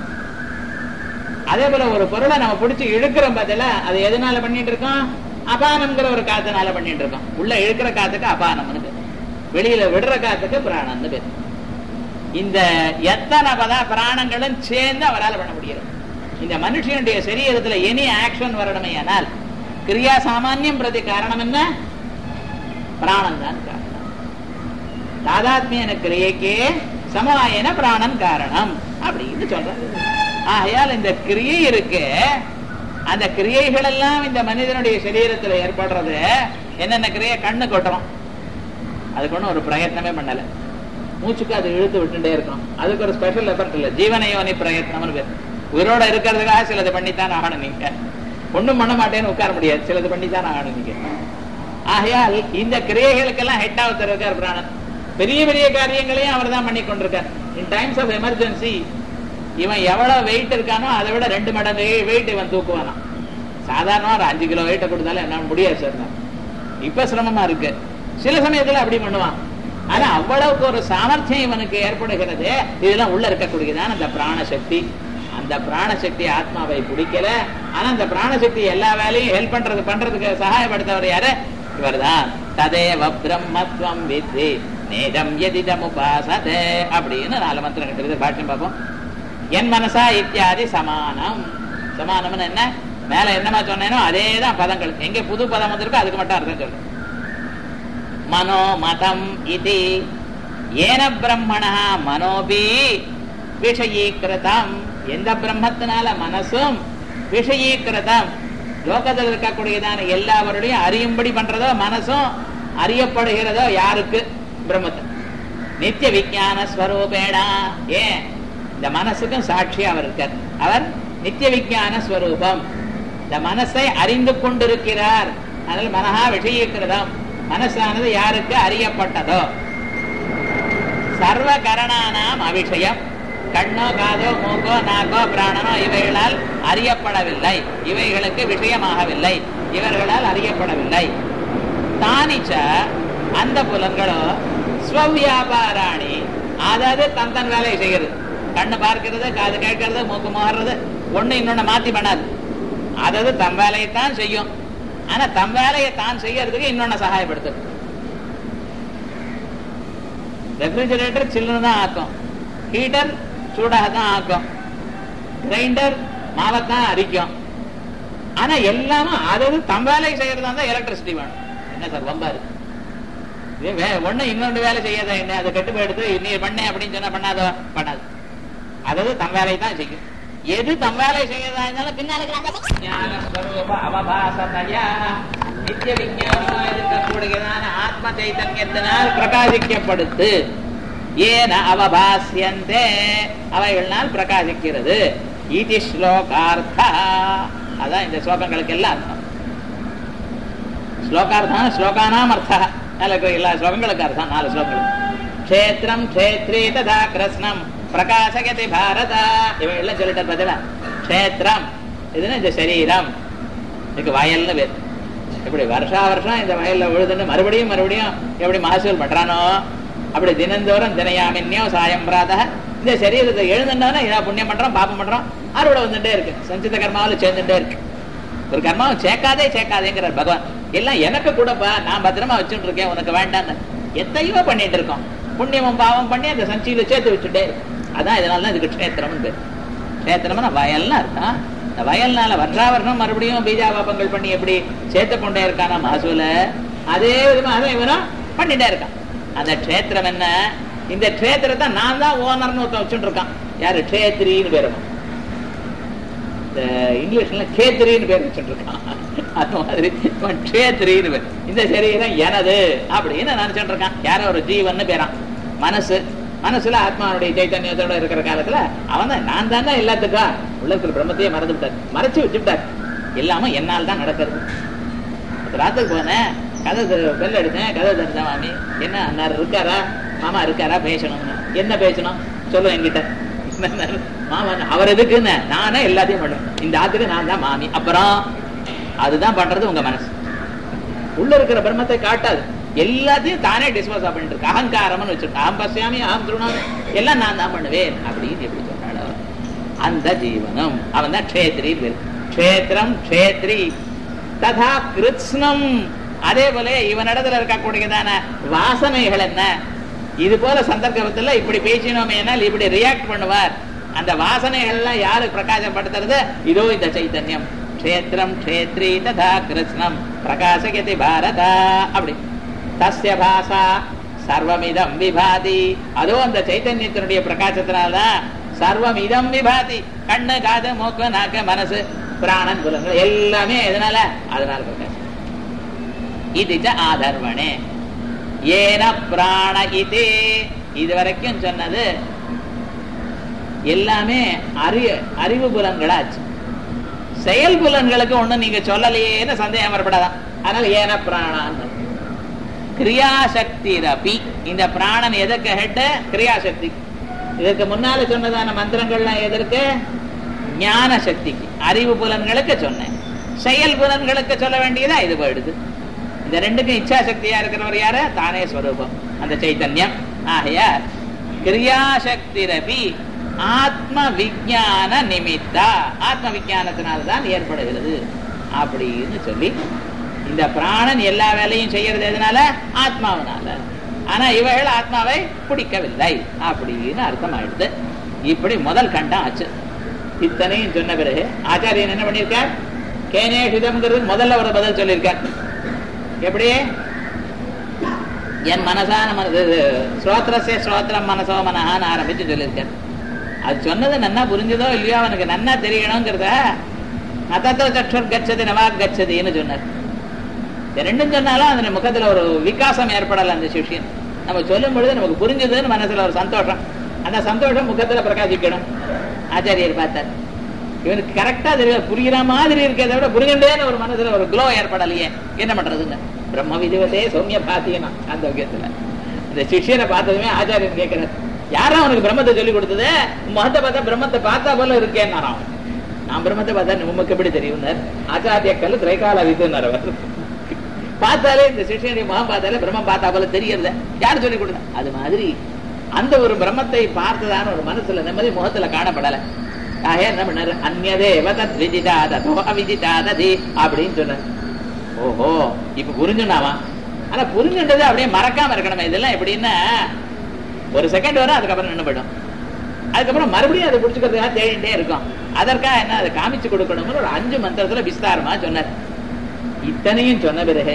S1: அதே போல ஒரு பொருளை நம்ம பிடிச்சி இழுக்கிறோம் பதில அது எதனால பண்ணிட்டு இருக்கோம் அபானம்ங்கிற ஒரு காத்துனால பண்ணிட்டு இருக்கோம் உள்ள இழுக்கிற காத்துக்கு அபானம்னு பேர் வெளியில விடுற காத்துக்கு பிராணம்னு பேர் இந்த எத்தனை பதா பிராணங்களும் சேர்ந்து அவரால் பண்ண முடியாது இந்த மனுஷனுடைய சரீரத்துல எனி ஆக்ஷன் வரணுமே ஆனால் கிரியா சாமானியம் பிரதி காரணம் என்ன பிராணம் தான் காரணம் தாதாத்மியன கிரியைக்கே சமவாயன பிராணம் காரணம் அப்படின்னு சொல்றாரு ஆகையால் இந்த கிரியை இருக்கு அந்த கிரியைகள் எல்லாம் இந்த மனிதனுடைய சரீரத்துல ஏற்படுறது என்னென்ன கிரியை கண்ணு கொட்டுறோம் அதுக்கு ஒண்ணும் ஒரு பிரயத்னமே பண்ணல மூச்சுக்கு அது இழுத்து விட்டுட்டே இருக்கும் அதுக்கு ஒரு ஸ்பெஷல் எஃபர்ட் இல்ல ஜீவனயோனி பிரயத்னம்னு பேர் உயிரோட இருக்கிறதுக்காக சிலது பண்ணித்தான் ஆகணும் நீங்க ஒண்ணும் பண்ண மாட்டேன்னு உட்கார முடியாது சிலது பண்ணித்தான் ஆகணும் நீங்க ஆகையால் இந்த கிரியைகளுக்கெல்லாம் ஹெட் ஆகுத்தர் இருக்கார் பிராணன் பெரிய பெரிய காரியங்களையும் அவர் தான் பண்ணி கொண்டிருக்கார் இன் டைம்ஸ் ஆஃப் எமர்ஜென்சி இவன் எவ்வளவு வெயிட் இருக்கானோ அதை விட ரெண்டு மடங்கு வெயிட் இவன் தூக்குவானாம் சாதாரணமா ஒரு அஞ்சு கிலோ வெயிட்டை கொடுத்தாலும் என்ன முடியாது சார் இப்ப சிரமமா இருக்கு சில சமயத்துல அப்படி பண்ணுவான் ஆனா அவ்வளவுக்கு ஒரு சாமர்த்தியம் இவனுக்கு ஏற்படுகிறது இதெல்லாம் உள்ள இருக்கக்கூடியதான் அந்த பிராணசக்தி அந்த பிராணசக்தி ஆத்மாவை பிடிக்கல ஆனா அந்த பிராணசக்தி எல்லா வேலையும் ஹெல்ப் பண்றது பண்றதுக்கு சகாயப்படுத்தவர் யாரு இவர்தான் ததேவ பிரம்மத்வம் வித்தி நேதம் எதிதம் உபாசதே அப்படின்னு நாலு மந்திரம் கிட்ட பாட்டியம் பார்ப்போம் என் மனசா இத்தியாதி சமானம் சமானம்னு என்ன மேல என்னமா சொன்னேனோ அதே தான் பதங்கள் எங்க புது பதம் வந்திருக்கோ அதுக்கு மட்டும் அர்த்தம் சொல்லு மனோ மதம் இது ஏன பிரம்மணா மனோபி விஷயீகிருதம் எந்த பிரம்மத்தினால மனசும் விஷயீகிருதம் லோகத்தில் இருக்கக்கூடியதான எல்லாவருடையும் அறியும்படி பண்றதோ மனசும் அறியப்படுகிறதோ யாருக்கு பிரம்மத்து நித்திய விஞ்ஞான ஸ்வரூபேடா ஏன் இந்த மனசுக்கும் சாட்சி அவர் இருக்கார் அவர் நித்திய விஞ்ஞான ஸ்வரூபம் இந்த மனசை அறிந்து கொண்டிருக்கிறார் அதில் மனஹா விஷயீகிருதம் மனசானது யாருக்கு அறியப்பட்டதோ சர்வ கரணானாம் அவிஷயம் கண்ணோ காதோ மூக்கோ நாக்கோ பிராணனோ இவைகளால் அறியப்படவில்லை இவைகளுக்கு விஷயமாகவில்லை இவர்களால் அறியப்படவில்லை தானிச்ச அந்த புலன்களோ ஸ்வவியாபாராணி அதாவது தன் தன் வேலையை செய்கிறது கண்ணு பார்க்கிறது காது கேட்கறது மூக்கு மோகிறது ஒண்ணு இன்னொன்னு மாத்தி பண்ணாது அதாவது தன் வேலையைத்தான் செய்யும் ஆனா தன் வேலையை தான் செய்யறதுக்கு இன்னொன்னு சகாயப்படுத்தும் ரெஃப்ரிஜரேட்டர் சில்லுன்னு தான் ஆக்கும் ஹீட்டர் சூடாக தான் ஆக்கும் கிரைண்டர் மாவைத்தான் அரிக்கும் ஆனா எல்லாமே அதாவது தம் வேலை செய்யறதா இருந்தா எலக்ட்ரிசிட்டி வேணும் என்ன சார் ரொம்ப இருக்கு இது வே- ஒண்ணு இன்னொன்று வேலை செய்யாத என்ன அதை கட்டு போய் எடுத்து நீ பண்ண அப்படின்னு சொன்னா பண்ணாதோ பண்ணாது அதாவது தம் வேலையை தான் செய்யும் எது தம் வேலை செய்யறதா இருந்தாலும் பின்னால இருக்கிற ஞான ஸ்வரூப அவபாசதயா நித்திய விஞ்ஞானமா இருக்கக்கூடியதான ஆத்ம சைதன்யத்தினால் பிரகாசிக்கப்படுத்து ஏன அவபாசியந்தே அவைகள்னால் பிரகாசிக்கிறது இது ஸ்லோகார்த்தா அதான் இந்த ஸ்லோகங்களுக்கு எல்லாம் அர்த்தம் ஸ்லோகார்த்தம் ஸ்லோகானாம் அர்த்தா மேல இருக்கிற எல்லா ஸ்லோகங்களுக்கு அர்த்தம் நாலு ஸ்லோகங்கள் க்ஷேத்திரம் க்ஷேத்ரி ததா கிருஷ்ணம் பிரகாசகதி பாரத இவன் எல்லாம் சொல்லிட்டு பதிலா க்ஷேத்திரம் இதுன்னு இந்த சரீரம் இதுக்கு வயல்னு பேர் இப்படி வருஷா வருஷம் இந்த வயல்ல விழுதுன்னு மறுபடியும் மறுபடியும் எப்படி மகசூல் பண்றானோ அப்படி தினந்தோறும் தினையாமின்யோ சாயம் பிராத இந்த சரீரத்தை எழுந்துட்டோன்னா இதான் புண்ணியம் பண்றோம் பாப்பம் பண்றோம் அறுவடை வந்துட்டே இருக்கு சஞ்சித கர்மாவில் சேர்ந்துட்டே இருக்கு ஒரு கர்மாவை சேர்க்காதே சேர்க்காதேங்கிறார் பகவான் எல்லாம் எனக்கு கூடப்பா நான் பத்திரமா வச்சுட்டு இருக்கேன் உனக்கு வேண்டான்னு எத்தையோ பண்ணிட்டு இருக்கோம் புண்ணியமும் பாவம் பண்ணி அந்த சஞ்சியில சேர்த்து வச்சுட்டே இருக்கு அதான் இதனால தான் இதுக்கு க்ஷேத்திரம்னு பேர் க்ஷேத்திரம்னா வயல்னு அர்த்தம் இந்த வயல்னால வருஷா வருஷம் மறுபடியும் பீஜாபாபங்கள் பண்ணி எப்படி சேர்த்து கொண்டே இருக்கானா மகசூல அதே விதமா அதான் இவனும் பண்ணிட்டே இருக்கான் அந்த க்ஷேத்திரம் என்ன இந்த க்ஷேத்திரத்தை நான் தான் ஓனர்னு ஒருத்தன் வச்சுட்டு இருக்கான் யாரு க்ஷேத்ரின்னு பேருமா இந்த இங்கிலீஷ்ல கேத்ரின்னு பேர் வச்சுட்டு இருக்கான் அது மாதிரி இவன் க்ஷேத்ரின்னு பேர் இந்த சரீரம் எனது அப்படின்னு நினைச்சிட்டு இருக்கான் யாரோ ஒரு ஜீவன் பேரான் மனசு மனசுல ஆத்மாவுடைய சைத்தன்யத்தோட இருக்கிற காலத்துல அவன் தான் நான் தானே எல்லாத்துக்கும் உள்ள இருக்கிற பிரம்மத்தையே மறந்து விட்டார் மறைச்சு வச்சுட்டார் எல்லாமே என்னால் தான் நடக்கிறது ராத்திரி போனேன் கதை பெல் அடிச்சேன் கதை தெரிஞ்ச மாமி என்ன அண்ணார் இருக்காரா மாமா இருக்காரா பேசணும்னு என்ன பேசணும் சொல்லு என்கிட்ட மாமா அவர் எதுக்குன்னு நானே எல்லாத்தையும் பண்ணுவேன் இந்த ஆத்துக்கு நான் தான் மாமி அப்புறம் அதுதான் பண்றது உங்க மனசு உள்ள இருக்கிற பிரம்மத்தை காட்டாது எல்லாத்தையும் தானே டிஸ்போஸ் பண்ணிட்டு இருக்கு அகங்காரம்னு வச்சிருக்கு அகம் பசியாமி அகம் திருணாமி எல்லாம் நான் தான் பண்ணுவேன் அப்படின்னு எப்படி சொன்னாள் அவர் அந்த ஜீவனம் அவன் தான் க்ஷேத்ரி க்ஷேத்திரம் க்ஷேத்ரி ததா கிருத்ஸ்னம் அதே போல இவனிடத்துல இருக்கக்கூடியதான வாசனைகள் என்ன இது போல சந்தர்ப்பத்துல இப்படி பேசினோமே இப்படி ரியாக்ட் பண்ணுவார் அந்த வாசனைகள் எல்லாம் யாரு பிரகாசப்படுத்துறது இதோ இந்த சைத்தன்யம் க்ஷேத்திரம் க்ஷேத்ரி ததா கிருஷ்ணம் பிரகாசகதி பாரதா அப்படி தஸ்ய பாசா சர்வமிதம் விபாதி அதோ அந்த சைத்தன்யத்தினுடைய பிரகாசத்தினால்தான் சர்வம் இதம் விபாதி கண்ணு காது மூக்கு நாக்கு மனசு பிராணன் புலங்கள் எல்லாமே எதனால அதனால பிரகாசம் இது ஆதர்வணே ஏன பிராண இது இதுவரைக்கும் சொன்னது எல்லாமே அறி அறிவு புலன்களாச்சு செயல் புலன்களுக்கு ஒண்ணும் நீங்க சொல்லலையேன்னு சந்தேகம் வரப்படாதான் அதனால ஏன பிராணான்னு கிரியாசக்தி ரபி இந்த பிராணன் எதற்கு ஹெட் கிரியாசக்தி இதற்கு முன்னால சொன்னதான மந்திரங்கள்லாம் எதற்கு ஞான சக்திக்கு அறிவு புலன்களுக்கு சொன்னேன் செயல் புலன்களுக்கு சொல்ல வேண்டியதா இது போயிடுது இந்த ரெண்டுக்கும் இச்சா சக்தியா இருக்கிறவர் யாரு தானே ஸ்வரூபம் அந்த சைத்தன்யம் ஆகையார் கிரியாசக்தி ரபி ஆத்ம விஜான நிமித்தா ஆத்ம விஜானத்தினால்தான் ஏற்படுகிறது அப்படின்னு சொல்லி இந்த பிராணன் எல்லா வேலையும் செய்யறது எதனால ஆத்மாவனால ஆனா இவைகள் ஆத்மாவை பிடிக்கவில்லை அப்படின்னு அர்த்தம் ஆயிடுது இப்படி முதல் கண்டம் ஆச்சு இத்தனையும் சொன்ன பிறகு ஆச்சாரியன் என்ன பண்ணியிருக்கார் கேனேஷிதம்ங்கிறது முதல்ல ஒரு பதில் சொல்லியிருக்கார் எப்படி என் மனசான மனது ஸ்ரோத்திரசே ஸ்ரோத்திரம் மனசோ மனஹான்னு ஆரம்பிச்சு சொல்லியிருக்கார் அது சொன்னது நன்னா புரிஞ்சதோ இல்லையோ அவனுக்கு நன்னா தெரியணுங்கிறத நத்தத்தோ சற்றுர் கச்சது நவாக் கச்சதின்னு சொன்னார் இந்த ரெண்டும் சொன்னாலும் அந்த முகத்துல ஒரு விகாசம் ஏற்படல அந்த சிஷியன் நம்ம சொல்லும் பொழுது நமக்கு புரிஞ்சதுன்னு மனசுல ஒரு சந்தோஷம் அந்த சந்தோஷம் முகத்துல பிரகாசிக்கணும் ஆச்சாரியர் பார்த்தார் இவனுக்கு கரெக்டா தெரியாது புரிகிற மாதிரி இருக்கிறத விட புரிஞ்சுட்டேன்னு ஒரு மனசுல ஒரு க்ளோ ஏற்படலையே என்ன பண்றதுங்க பிரம்ம விதிவசே சௌமிய பாத்தியனா அந்த வகையத்துல இந்த சிஷியனை பார்த்ததுமே ஆச்சாரியன் கேட்கிறார் யாரும் அவனுக்கு பிரம்மத்தை சொல்லி கொடுத்தது முகத்தை பார்த்தா பிரம்மத்தை பார்த்தா போல இருக்கேன்னாராம் நான் பிரம்மத்தை பார்த்தா உமக்கு எப்படி தெரியும் ஆச்சாரிய கல் திரைகால விதுன்னார் அவர் பார்த்தாலே இந்த சிஷியனுடைய முகம் பார்த்தாலே பிரம்மம் பார்த்தா போல தெரியல யார் சொல்லி கொடுத்தா அது மாதிரி அந்த ஒரு பிரம்மத்தை பார்த்ததான ஒரு மனசுல நிம்மதி முகத்துல காணப்படல ஆக என்ன பண்ணாரு அந்நதேவ தத் விதிதாதோ அவிதிதாததி அப்படின்னு சொன்னார் ஓஹோ இப்ப புரிஞ்சுனாவா ஆனா புரிஞ்சுன்றது அப்படியே மறக்காம இருக்கணும் இதெல்லாம் எப்படின்னா ஒரு செகண்ட் வரும் அதுக்கப்புறம் நின்று போயிடும் அதுக்கப்புறம் மறுபடியும் அதை பிடிச்சுக்கிறதுக்காக தேடிட்டே இருக்கும் அதற்காக என்ன அதை காமிச்சு கொடுக்கணும்னு ஒரு அஞ்சு மந்திரத்துல விஸ்தாரமா சொன்னார் இத்தனையும் சொன்ன பிறகு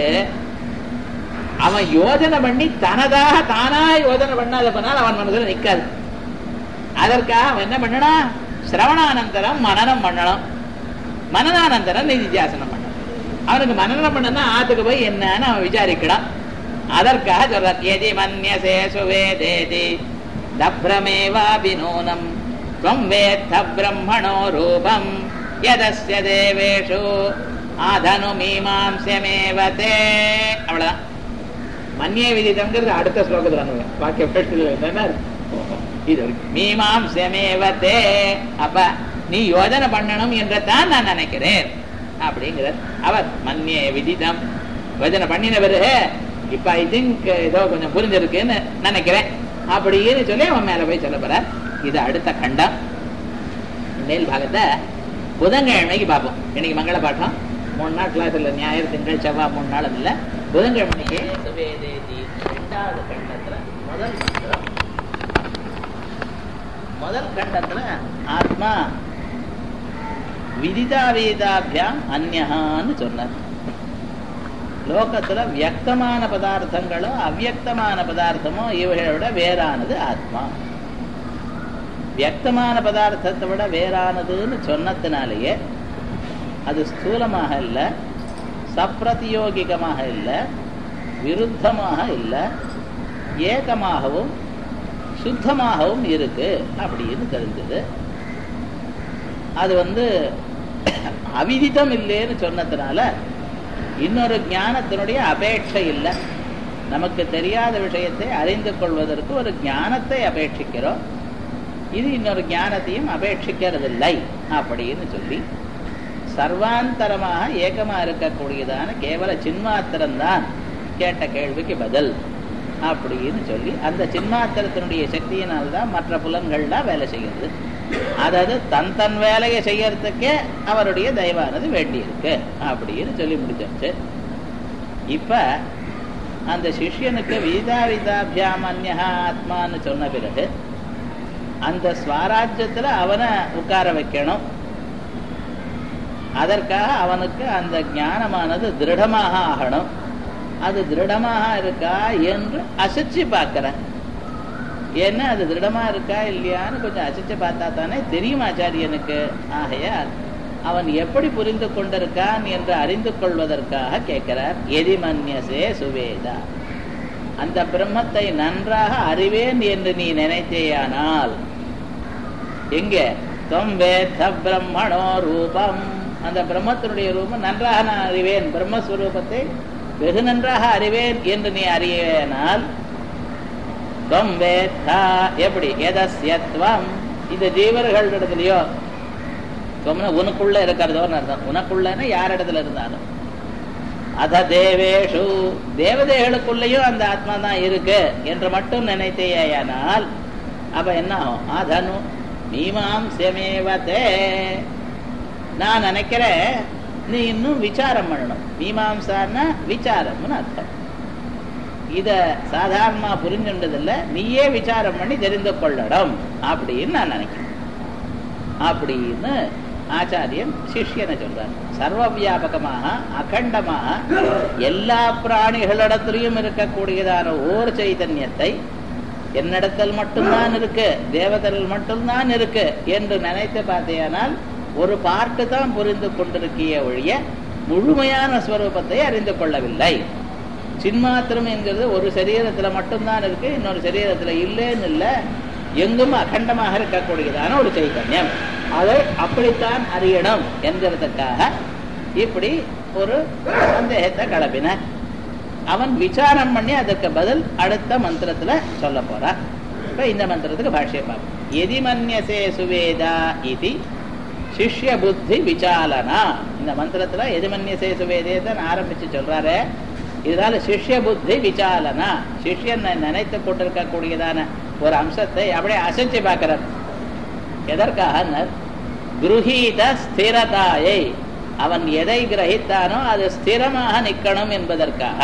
S1: அவன் யோஜனை பண்ணி தனதாக தானா யோஜனை பண்ணாத பண்ணால் அவன் மனசுல நிக்காது அதற்காக அவன் என்ன பண்ணணும் சிரவணானந்தரம் மனநம் பண்ணணும் மனநானந்தரம் நிதித்தியாசனம் பண்ணணும் அவனுக்கு மனநம் பண்ணனா ஆத்துக்கு போய் என்னன்னு அவன் விசாரிக்கணும் அதற்காக சொல்றார் எதி மன்யசே சுவேதேதி தப்ரமேவாபிநூனம் துவம் வேத்த பிரம்மணோ ரூபம் யதஸ்ய தேவேஷு ஆதனு மீமாம்சமேவதே அவ்வளவுதான் மன்னிய விதிதம்ங்கிறது அடுத்த ஸ்லோகத்துல வந்து வாக்கிய பேட்டில் என்னன்னா இது மீமாம்சமேவதே அப்ப நீ யோஜனை பண்ணணும் என்றுதான் நான் நினைக்கிறேன் அப்படிங்கிறார் அவர் மன்னிய விதிதம் யோஜனை பண்ணின பிறகு இப்ப ஐ திங்க் ஏதோ கொஞ்சம் புரிஞ்சிருக்குன்னு நினைக்கிறேன் அப்படின்னு சொல்லி அவன் மேல போய் சொல்ல போற இது அடுத்த கண்டம் மேல் பாகத்தை புதன்கிழமைக்கு பார்ப்போம் இன்னைக்கு மங்கள பாட்டம் மூணு நாள் கிளாஸ் இல்லை ஞாயிறு திங்கள் செவ்வாய் மூணு நாள் இல்லை புதன்கிழமைக்கு ரெண்டாவது கண்டத்துல முதல் மந்திரம் முதல் கண்டத்துல ஆத்மா விதிதாவேதாபியாம் அந்யஹான்னு சொன்னார் லோகத்துல வியக்தமான பதார்த்தங்களோ அவ்வியக்தமான பதார்த்தமோ இவைகளோட வேறானது ஆத்மா வியக்தமான பதார்த்தத்தை விட வேறானதுன்னு சொன்னதுனாலேயே அது ஸ்தூலமாக இல்லை சப்பிரதியோகிகமாக இல்லை விருத்தமாக இல்லை ஏகமாகவும் சுத்தமாகவும் இருக்கு அப்படின்னு தெரிஞ்சது அது வந்து அவிதிதம் இல்லைன்னு சொன்னதுனால இன்னொரு ஞானத்தினுடைய அபேட்சை இல்லை நமக்கு தெரியாத விஷயத்தை அறிந்து கொள்வதற்கு ஒரு ஞானத்தை அபேட்சிக்கிறோம் இது இன்னொரு ஞானத்தையும் அபேட்சிக்கிறதில்லை அப்படின்னு சொல்லி சர்வாந்தரமாக ஏகமா இருக்கக்கூடியதான கேவல சின்மாத்திரம்தான் கேட்ட கேள்விக்கு பதில் அப்படின்னு சொல்லி அந்த சின்மாத்திரத்தினுடைய சக்தியினால்தான் மற்ற புலன்கள்லாம் வேலை செய்கிறது அதாவது தன் தன் வேலையை செய்யறதுக்கே அவருடைய தயவானது வேண்டியிருக்கு அப்படின்னு சொல்லி முடிச்சாச்சு இப்ப அந்த சிஷ்யனுக்கு வீதா விதாபியாம் அந்நகா ஆத்மான்னு சொன்ன பிறகு அந்த ஸ்வராஜ்யத்துல அவனை உட்கார வைக்கணும் அதற்காக அவனுக்கு அந்த ஞானமானது திருடமாக ஆகணும் அது திருடமாக இருக்கா என்று அசைச்சு பார்க்கிறேன் ஏன்னா அது திருடமா இருக்கா இல்லையான்னு கொஞ்சம் அசைச்சு பார்த்தா தானே தெரியும் ஆச்சாரியனுக்கு ஆகையால் அவன் எப்படி புரிந்து கொண்டிருக்கான் என்று அறிந்து கொள்வதற்காக கேட்கிறார் எதிமன்யசே சுவேதா அந்த பிரம்மத்தை நன்றாக அறிவேன் என்று நீ நினைத்தேயானால் எங்கே தொம் வேத்த பிரம்மணோ ரூபம் அந்த பிரம்மத்தினுடைய ரூபம் நன்றாக நான் அறிவேன் பிரம்மஸ்வரூபத்தை வெகு நன்றாக அறிவேன் என்று நீ அறியனால் தொம் வேத்தா எப்படி எதஸ்யத்வம் இந்த ஜீவர்களிடத்துலயோ தொம்னா உனக்குள்ள இருக்கிறதோன்னு அர்த்தம் உனக்குள்ளன்னா யார் இடத்துல இருந்தாலும் அத தேவேஷு தேவதைகளுக்குள்ளேயும் அந்த ஆத்மா தான் இருக்கு என்று மட்டும் நினைத்தேயானால் அப்ப என்ன ஆகும் அதனு மீமாம்சமேவதே நான் நினைக்கிறேன் நீ இன்னும் விசாரம் பண்ணணும் மீமாம்சான்னா விசாரம்னு அர்த்தம் இத சாதாரணமா புரிஞ்சுன்றதில்ல நீயே விசாரம் பண்ணி தெரிந்து கொள்ளணும் அப்படின்னு நான் நினைக்கிறேன் அப்படின்னு ஆச்சாரியன் சிஷ்யனை சொல்றார் சர்வ வியாபகமாக அகண்டமாக எல்லா பிராணிகளிடத்திலையும் இருக்கக்கூடியதான ஓர் சைதன்யத்தை என்னிடத்தில் மட்டும்தான் இருக்கு தேவதரில் மட்டும்தான் இருக்கு என்று நினைத்து பார்த்தேனால் ஒரு பார்ட்டு தான் புரிந்து கொண்டிருக்கிய ஒழிய முழுமையான ஸ்வரூபத்தை அறிந்து கொள்ளவில்லை சின்மாத்திரம் என்கிறது ஒரு சரீரத்துல மட்டும்தான் இருக்கு இன்னொரு சரீரத்துல இல்லைன்னு இல்லை எங்கும் அகண்டமாக இருக்கக்கூடியதான ஒரு சைத்தன்யம் அதை அப்படித்தான் அறியணும் என்கிறதுக்காக இப்படி ஒரு சந்தேகத்தை கிளப்பின அவன் விசாரம் பண்ணி அதற்கு பதில் அடுத்த மந்திரத்துல சொல்ல போறான் இப்ப இந்த மந்திரத்துக்கு பாஷ்யம் பார்ப்போம் எதிமன்யசே சுவேதா இது சிஷ்ய புத்தி விசாலனா இந்த மந்திரத்துல எதிமன்யசே சுவேதே தான் ஆரம்பிச்சு சொல்றாரு இதனால சிஷ்ய புத்தி விசாலனா சிஷ்யன் நினைத்து கொண்டிருக்கக்கூடியதான ஒரு அம்சத்தை அப்படியே அசைச்சு பார்க்கிறார் எதற்காக குருஹீத ஸ்திரதாயை அவன் எதை கிரகித்தானோ அது ஸ்திரமாக நிற்கணும் என்பதற்காக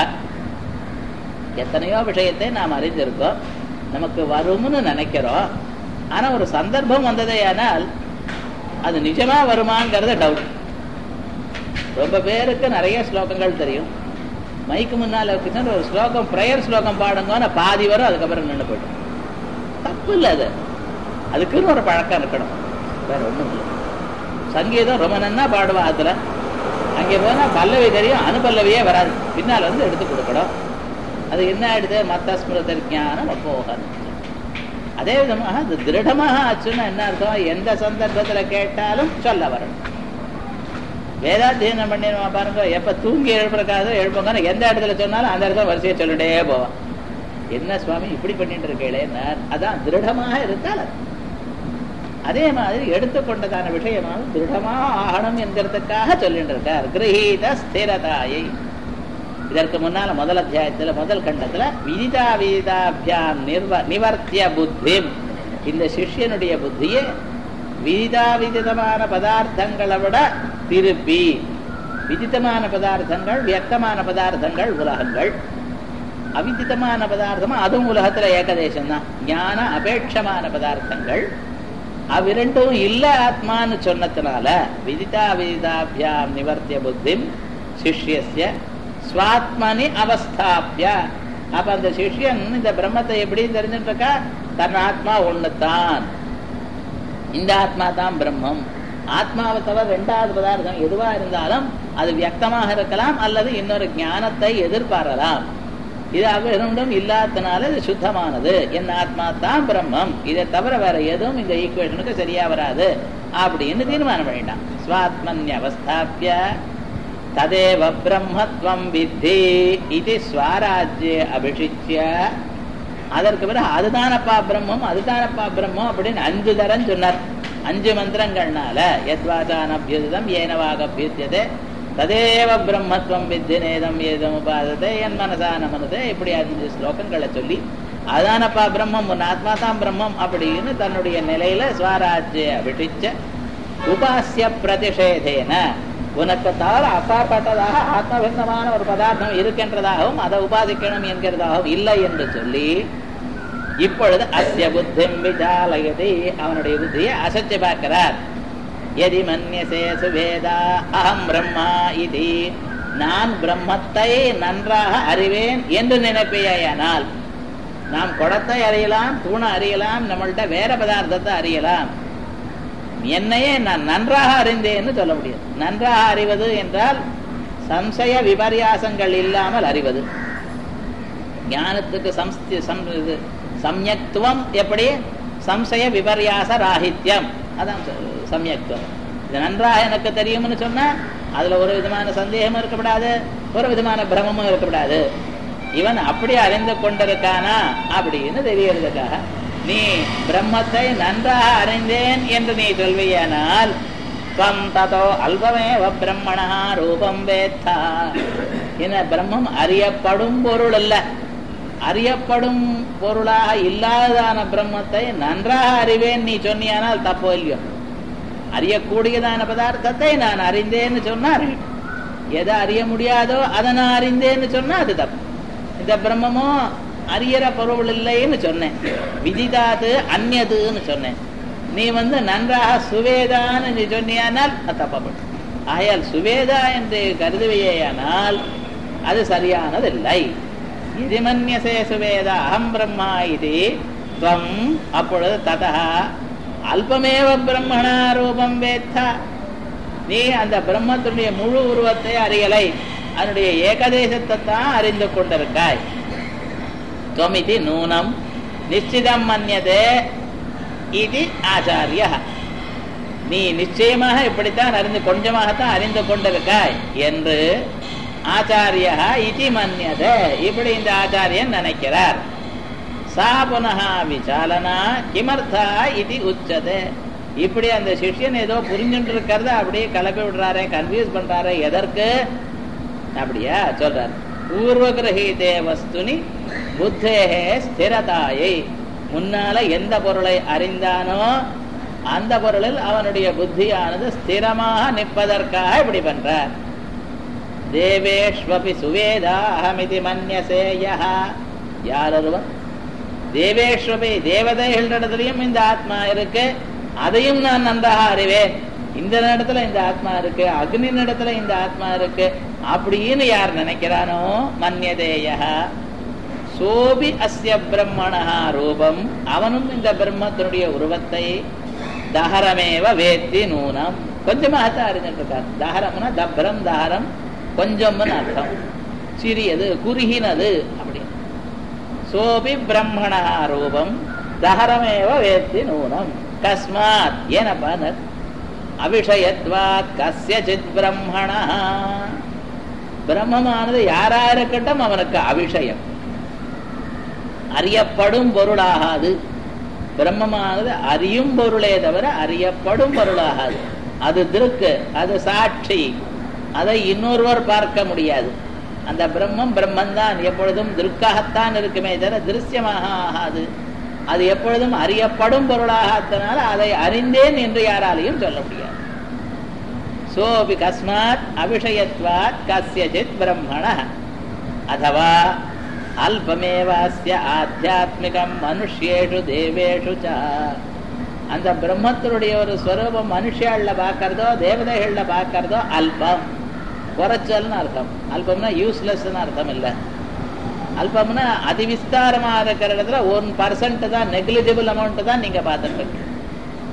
S1: எத்தனையோ விஷயத்தை நாம் அறிந்திருக்கோம் நமக்கு வரும்னு நினைக்கிறோம் ஆனா ஒரு சந்தர்ப்பம் வந்ததே ஆனால் அது நிஜமா வருமாங்கிறது டவுட் ரொம்ப பேருக்கு நிறைய ஸ்லோகங்கள் தெரியும் மைக்கு முன்னால வச்சுட்டு ஒரு ஸ்லோகம் ப்ரேயர் ஸ்லோகம் பாடுங்கன்னா பாதி வரும் அதுக்கப்புறம் நின்று போயிடும் தப்பு இல்லை அது அதுக்குன்னு ஒரு பழக்கம் இருக்கணும் வேற ஒண்ணும் இல்லை சங்கீதம் ரொம்ப நன்னா பாடுவா அதுல அங்கே போனா பல்லவி தெரியும் அனுபல்லவியே வராது பின்னால் வந்து எடுத்து கொடுக்கணும் அது என்ன ஆயிடுது மத்த ஸ்மிருத ஞானம் அப்போகன் அதே விதமாக அது திருடமாக ஆச்சுன்னா என்ன அர்த்தம் எந்த சந்தர்ப்பத்துல கேட்டாலும் சொல்ல வரணும் வேதாத்தியனம் பண்ணிடுவா பாருங்க எப்ப தூங்கி எழுப்புறக்காக எழுப்புங்க எந்த இடத்துல சொன்னாலும் அந்த இடத்துல வரிசையை சொல்லிட்டே போவான் என்ன சுவாமி இப்படி பண்ணிட்டு இருக்கேளே அதான் திருடமாக இருந்தால் அதே மாதிரி எடுத்துக்கொண்டதான விஷயமாக திருடமா ஆகணும் என்கிறதுக்காக சொல்லிட்டு இருக்கார் கிரகீத ஸ்திரதாயை இதற்கு முன்னால முதல் அத்தியாயத்துல முதல் கண்டத்துல விதிதா விதிதாபியாம் நிர்வ நிவர்த்திய புத்தி இந்த சிஷ்யனுடைய புத்தியை விதிதா விதிதமான பதார்த்தங்களை விட திருப்பி விதித்தமான பதார்த்தங்கள் வியக்தமான பதார்த்தங்கள் உலகங்கள் அவிதித்தமான பதார்த்தமா அதுவும் உலகத்துல ஏகதேசம் தான் ஞான அபேட்சமான பதார்த்தங்கள் அவ்விரண்டும் இல்ல ஆத்மான்னு சொன்னதுனால விதிதா விதிதாபியாம் நிவர்த்திய புத்தி சிஷ்யசிய ஸ்வாத்மனி அவஸ்தாபிய அப்ப அந்த சிஷ்யன் இந்த பிரம்மத்தை எப்படி தெரிஞ்சுட்டு இருக்கா தன் ஆத்மா ஒண்ணுதான் இந்த ஆத்மா தான் பிரம்மம் ஆத்மாவை தவிர ரெண்டாவது பதார்த்தம் எதுவா இருந்தாலும் அது வியக்தமாக இருக்கலாம் அல்லது இன்னொரு ஞானத்தை எதிர்பாரலாம் இது அவ்விரண்டும் இல்லாதனால இது சுத்தமானது என் ஆத்மா தான் பிரம்மம் இதை தவிர வேற எதுவும் இந்த ஈக்குவேஷனுக்கு சரியா வராது அப்படின்னு தீர்மானம் பண்ணிட்டான் ஸ்வாத்மன்ய அவஸ்தாபிய ததேவ பிரம்மத்வம் வித்தி இது ஸ்வராஜ்ய அபிஷிச்சிய அதற்கு பிறகு அதுதானப்பா பிரம்மம் அதுதானப்பா பிரம்மம் அப்படின்னு அஞ்சு தரம் சொன்னார் அஞ்சு மந்திரங்கள்னால எத்வாச்சான அபியுதம் ஏனவாக அபியுத்தியதே ததேவ பிரம்மத்வம் வித்தி நேதம் ஏதம் உபாதத்தை என் மனசான மனதே இப்படி அஞ்சு ஸ்லோகங்களை சொல்லி அதானப்பா பிரம்மம் உன் ஆத்மா தான் பிரம்மம் அப்படின்னு தன்னுடைய நிலையில ஸ்வராஜ்ய அபிஷிச்ச உபாசிய பிரதிஷேதேன உனக்கு தவிர அப்பாற்பட்டதாக ஆத்மபிந்தமான ஒரு பதார்த்தம் இருக்கின்றதாகவும் அதை உபாதிக்கணும் என்கிறதாகவும் இல்லை என்று சொல்லி இப்பொழுது அஸ்ய புத்திம் விசாலயதி அவனுடைய புத்தியை அசைச்சு பார்க்கிறார் எதி மன்யசே சுவேதா அகம் பிரம்மா இது நான் பிரம்மத்தை நன்றாக அறிவேன் என்று நினைப்பேயானால் நாம் குடத்தை அறியலாம் தூணை அறியலாம் நம்மள்ட்ட வேற பதார்த்தத்தை அறியலாம் என்னையே நான் நன்றாக அறிந்தேன்னு சொல்ல முடியாது நன்றாக அறிவது என்றால் சம்சய விபரியாசங்கள் இல்லாமல் அறிவது ஞானத்துக்கு சம்ஸ்தி சம் இது சம்யக்துவம் எப்படி சம்சய விபரியாச ராகித்யம் அதான் சொ- சம்யக்துவம் இது நன்றாக எனக்கு தெரியும்னு சொன்னா அதுல ஒரு விதமான சந்தேகமும் இருக்கக்கூடாது ஒரு விதமான பிரமமும் இருக்கக்கூடாது இவன் அப்படி அறிந்து கொண்டிருக்கானா அப்படின்னு தெரியறதுக்காக நீ பிரம்மத்தை நன்றாக அறிந்தேன் என்று நீ சொல்வியானால் துவம் ததோ அல்பமேவ பிரம்மணா ரூபம் வேத்தா என்ன பிரம்மம் அறியப்படும் பொருள் அல்ல அறியப்படும் பொருளாக இல்லாததான பிரம்மத்தை நன்றாக அறிவேன் நீ சொன்னியானால் தப்போ இல்லையோ அறியக்கூடியதான பதார்த்தத்தை நான் அறிந்தேன்னு சொன்னா அறிவேன் எதை அறிய முடியாதோ அதை நான் அறிந்தேன்னு சொன்னா அது தப்பு இந்த பிரம்மமோ அறியற பொருள் இல்லைன்னு சொன்னேன் விதிதாது அந்நதுன்னு சொன்னேன் நீ வந்து நன்றாக சுவேதான்னு நீ சொன்னியானால் அது தப்பப்படும் ஆயால் சுவேதா என்று கருதுவையானால் அது சரியானதில்லை இது மன்யசே சுவேதா அகம் பிரம்மா இது துவம் அப்பொழுது ததா அல்பமேவ பிரம்மணா ரூபம் வேத்தா நீ அந்த பிரம்மத்தினுடைய முழு உருவத்தை அறியலை அதனுடைய ஏகதேசத்தை தான் அறிந்து கொண்டிருக்காய் துவமிதி நூனம் நிச்சிதம் மன்யதே இது ஆச்சாரிய நீ நிச்சயமாக இப்படித்தான் அறிந்து கொஞ்சமாகத்தான் அறிந்து கொண்டிருக்காய் என்று ஆச்சாரியா இதி மன்யத இப்படி இந்த ஆச்சாரியன் நினைக்கிறார் சா புனः விசாலனா கிமர்த்தா இது உச்சதே இப்படி அந்த சிஷ்யன் ஏதோ புரிஞ்சுட்டு இருக்கிறத அப்படியே கலப்பி விடுறாரே கன்ஃபியூஸ் பண்றாரே எதற்கு அப்படியா சொல்றார் பூர்வகிரகீதே வஸ்துனி புத்தேகே ஸ்திரதாயை முன்னால எந்த பொருளை அறிந்தானோ அந்த பொருளில் அவனுடைய புத்தியானது ஸ்திரமாக நிற்பதற்காக இப்படி பண்றார் தேவேஷ்வபி சுவேதா அகமிதி மன்யசேயா யார் ஒருவன் தேவேஸ்வபி தேவதைகளிடத்திலையும் இந்த ஆத்மா இருக்கு அதையும் நான் நன்றாக அறிவேன் இந்த இடத்துல இந்த ஆத்மா இருக்கு அக்னி இடத்துல இந்த ஆத்மா இருக்கு அப்படின்னு யார் நினைக்கிறானோ மன்யதேய சோபி அஸ்ய பிரம்மணா ரூபம் அவனும் இந்த பிரம்மத்தினுடைய உருவத்தை தஹரமேவ வேத்தி நூனம் கொஞ்சமாகத்தான் அறிஞ்சிட்டு இருக்கார் தஹரம்னா தப்ரம் தஹரம் கொஞ்சம்னு அர்த்தம் சிறியது குறுகினது அப்படின்னு சோபி பிரம்மணா ரூபம் தஹரமேவ வேத்தி நூனம் கஸ்மாத் ஏனப்பா அபிஷயத்வாத் கஸ்யசித் பிரம்மணா பிரம்மமானது யாரா இருக்கட்டும் அவனுக்கு அபிஷயம் அறியப்படும் பொருளாகாது பிரம்மமானது அறியும் பொருளே தவிர அறியப்படும் பொருளாகாது அது திருக்கு அது சாட்சி அதை இன்னொருவர் பார்க்க முடியாது அந்த பிரம்மம் பிரம்மந்தான் எப்பொழுதும் திருக்காகத்தான் இருக்குமே தவிர திருஷ்யமாக ஆகாது அது எப்பொழுதும் அறியப்படும் பொருளாகத்தினால அதை அறிந்தேன் என்று யாராலையும் சொல்ல முடியாது சோபி கஸ்மாத் அபிஷயத்வாத் கஸ்யஜித் பிரம்மண அதவா அல்பமேவாஸ்ய ஆத்தியாத்மிகம் மனுஷேஷு தேவேஷு ச அந்த பிரம்மத்தினுடைய ஒரு ஸ்வரூபம் மனுஷியாள்ல பார்க்கறதோ தேவதைகள்ல பார்க்கறதோ அல்பம் குறைச்சல்னு அர்த்தம் அல்பம்னா யூஸ்லெஸ்ன்னு அர்த்தம் இல்லை அல்பம்னா அதிவிஸ்தாரமா இருக்கிற இடத்துல ஒன் பர்சன்ட் தான் நெக்லிஜிபிள் அமௌண்ட் தான் நீங்க பார்த்துட்டு இருக்கீங்க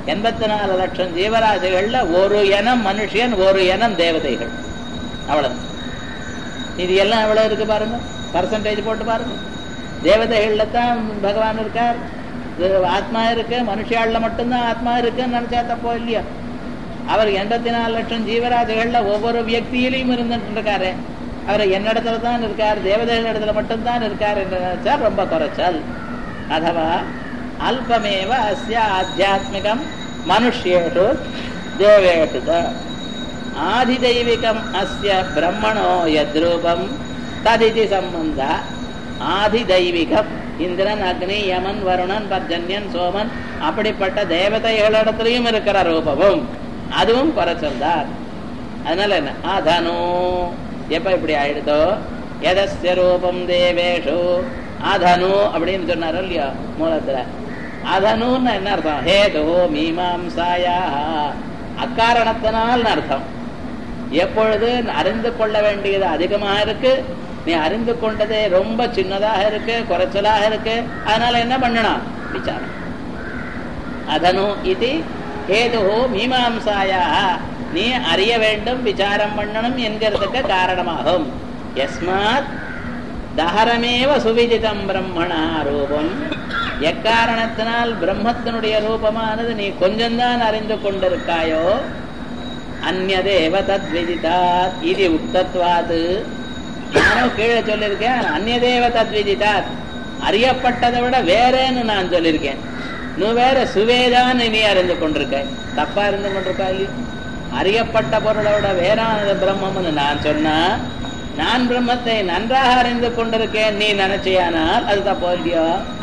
S1: எண்பத்தி நாலு லட்சம் ஜீவராசிகள்ல ஒரு இனம் மனுஷன் ஒரு இனம் தேவதைகள் அவ்வளவு இது எல்லாம் எவ்வளவு இருக்கு பாருங்க பர்சன்டேஜ் போட்டு பாருங்க தேவதைகள்ல தான் பகவான் இருக்கார் இது ஆத்மா இருக்கு மனுஷாள்ல மட்டும்தான் ஆத்மா இருக்குன்னு நினைச்சா தப்போ இல்லையா அவர் எண்பத்தி நாலு லட்சம் ஜீவராசிகள்ல ஒவ்வொரு வியக்தியிலையும் இருந்துட்டு இருக்காரு அவர் என்னிடத்துல தான் இருக்கார் தேவதைகள் இடத்துல மட்டும்தான் இருக்கார் என்று நினைச்சா ரொம்ப குறைச்சல் அதவா அல்பமேவ அஸ்ய ஆத்தியாத்மிகம் மனுஷ்யேஷு தேவேஷு ஆதிதைவிகம் அஸ்ய பிரம்மணோ யத்ரூபம் ததிதி சம்பந்த ஆதிதைவிகம் இந்திரன் அக்னி யமன் வருணன் பர்ஜன்யன் சோமன் அப்படிப்பட்ட தேவதைகளிடத்திலையும் இருக்கிற ரூபமும் அதுவும் குறைச்சல் தான் அதனால என்ன அதனு எப்ப இப்படி ஆயிடுதோ எதஸ்ய ரூபம் தேவேஷு அதனு அப்படின்னு சொன்னாரோ இல்லையா மூலத்துல அதனுன்னு என்ன அர்த்தம் ஹேது மீமாம்சாயா அக்காரணத்தினால் அர்த்தம் எப்பொழுது அறிந்து கொள்ள வேண்டியது அதிகமாக இருக்கு நீ அறிந்து கொண்டதே ரொம்ப சின்னதாக இருக்கு குறைச்சலாக இருக்கு அதனால என்ன பண்ணணும் விசாரம் அதனு இது ஹேது மீமாம்சாயா நீ அறிய வேண்டும் விசாரம் பண்ணணும் என்கிறதுக்கு காரணமாகும் எஸ்மாத் தஹரமேவ சுவிதிதம் பிரம்மணா ரூபம் எக்காரணத்தினால் பிரம்மத்தினுடைய ரூபமானது நீ கொஞ்சம்தான் அறிந்து கொண்டிருக்காயோ அந்நதேவ தத் விதிதாத் இது உக்தத்வாது நானும் கீழே சொல்லியிருக்கேன் அந்நதேவ தத் விதிதாத் அறியப்பட்டதை விட வேறேன்னு நான் சொல்லியிருக்கேன் நீ வேற சுவேதான் நீ அறிந்து கொண்டிருக்க தப்பா இருந்து கொண்டிருக்கா இல்லையா அறியப்பட்ட பொருளோட வேறானது பிரம்மம்னு நான் சொன்னா நான் பிரம்மத்தை நன்றாக அறிந்து கொண்டிருக்கேன் நீ நினைச்சியானால் அது தப்போ இல்லையோ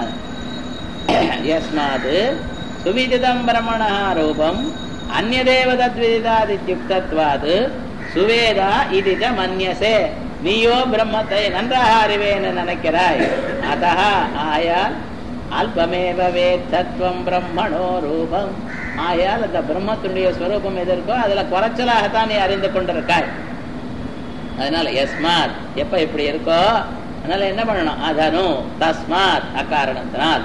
S1: யஸ்மாது சுவிதிதம் பிரம்மணா ரூபம் அந்நதேவ தத்விதிதாதித்யுக்தத்வாது சுவேதா இது மன்யசே நீயோ பிரம்மத்தை நன்றாக அறிவேன்னு நினைக்கிறாய் அத்த ஆயால் அல்பமேவ வேத்தத்துவம் பிரம்மணோ ரூபம் ஆயால் அந்த பிரம்மத்தினுடைய ஸ்வரூபம் எது இருக்கோ அதுல குறைச்சலாகத்தான் நீ அறிந்து கொண்டிருக்காய் அதனால எஸ்மாத் எப்ப இப்படி இருக்கோ அதனால என்ன பண்ணணும் அதனு தஸ்மாத் அக்காரணத்தினால்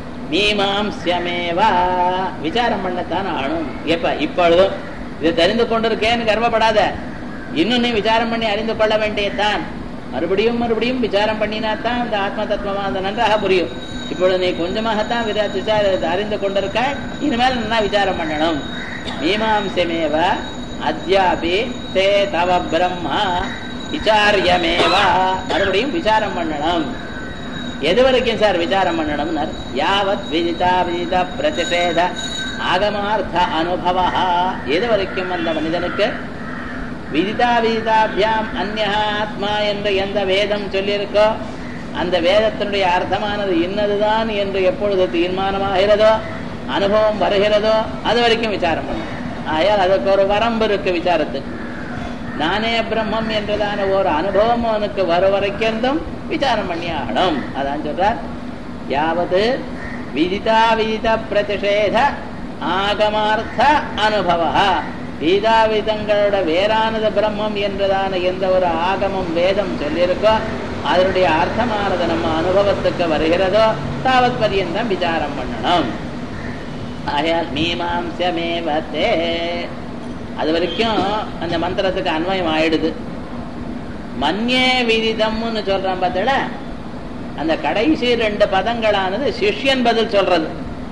S1: மீமாம்சமேவா விசாரம் பண்ணத்தான் ஆகணும் எப்ப இப்பொழுதும் இது தெரிந்து கொண்டிருக்கேன்னு கர்வப்படாத இன்னும் நீ விசாரம் பண்ணி அறிந்து கொள்ள வேண்டியதுதான் மறுபடியும் மறுபடியும் விசாரம் பண்ணினாத்தான் அந்த ஆத்ம தத்துவமா அந்த நன்றாக புரியும் இப்பொழுது நீ கொஞ்சமாகத்தான் விசார அறிந்து கொண்டிருக்க இனிமேல் நல்லா விசாரம் பண்ணணும் மீமாம்சமேவ அத்தியாபி தே தவ பிரம்மா விசாரியமேவா மறுபடியும் விசாரம் பண்ணணும் எது வரைக்கும் சார் விசாரம் பண்ணணும்னார் யாவத் விதிதா விதித பிரதிஷேத ஆகமார்த்த அனுபவா எது வரைக்கும் அந்த மனிதனுக்கு விதிதா விதிதாபியாம் அந்நா ஆத்மா என்று எந்த வேதம் சொல்லியிருக்கோ அந்த வேதத்தினுடைய அர்த்தமானது இன்னதுதான் என்று எப்பொழுது தீர்மானமாகிறதோ அனுபவம் வருகிறதோ அது வரைக்கும் விசாரம் பண்ணும் ஆயால் அதுக்கு ஒரு வரம்பு இருக்கு விசாரத்துக்கு நானே பிரம்மம் என்றதான ஒரு அனுபவம் அவனுக்கு வர வரைக்கும் விசாரம் பண்ணி ஆகணும் அதான் சொல்றார் யாவது விதிதா விதித பிரதிஷேத ஆகமார்த்த அனுபவ வீதாவிதங்களோட வேறானது பிரம்மம் என்றதான எந்த ஒரு ஆகமம் வேதம் சொல்லியிருக்கோ அதனுடைய அர்த்தமானது நம்ம அனுபவத்துக்கு வருகிறதோ தாவத் பரியந்தம் விசாரம் பண்ணணும் ஆகையால் மீமாம்சமேவத்தே அது வரைக்கும் அந்த மந்திரத்துக்கு அன்வயம் ஆயிடுது மன்யே விதிதம்னு சொல்றான் பார்த்தல அந்த கடைசி ரெண்டு பதங்களானது சிஷ்யன் பதில் சொல்றது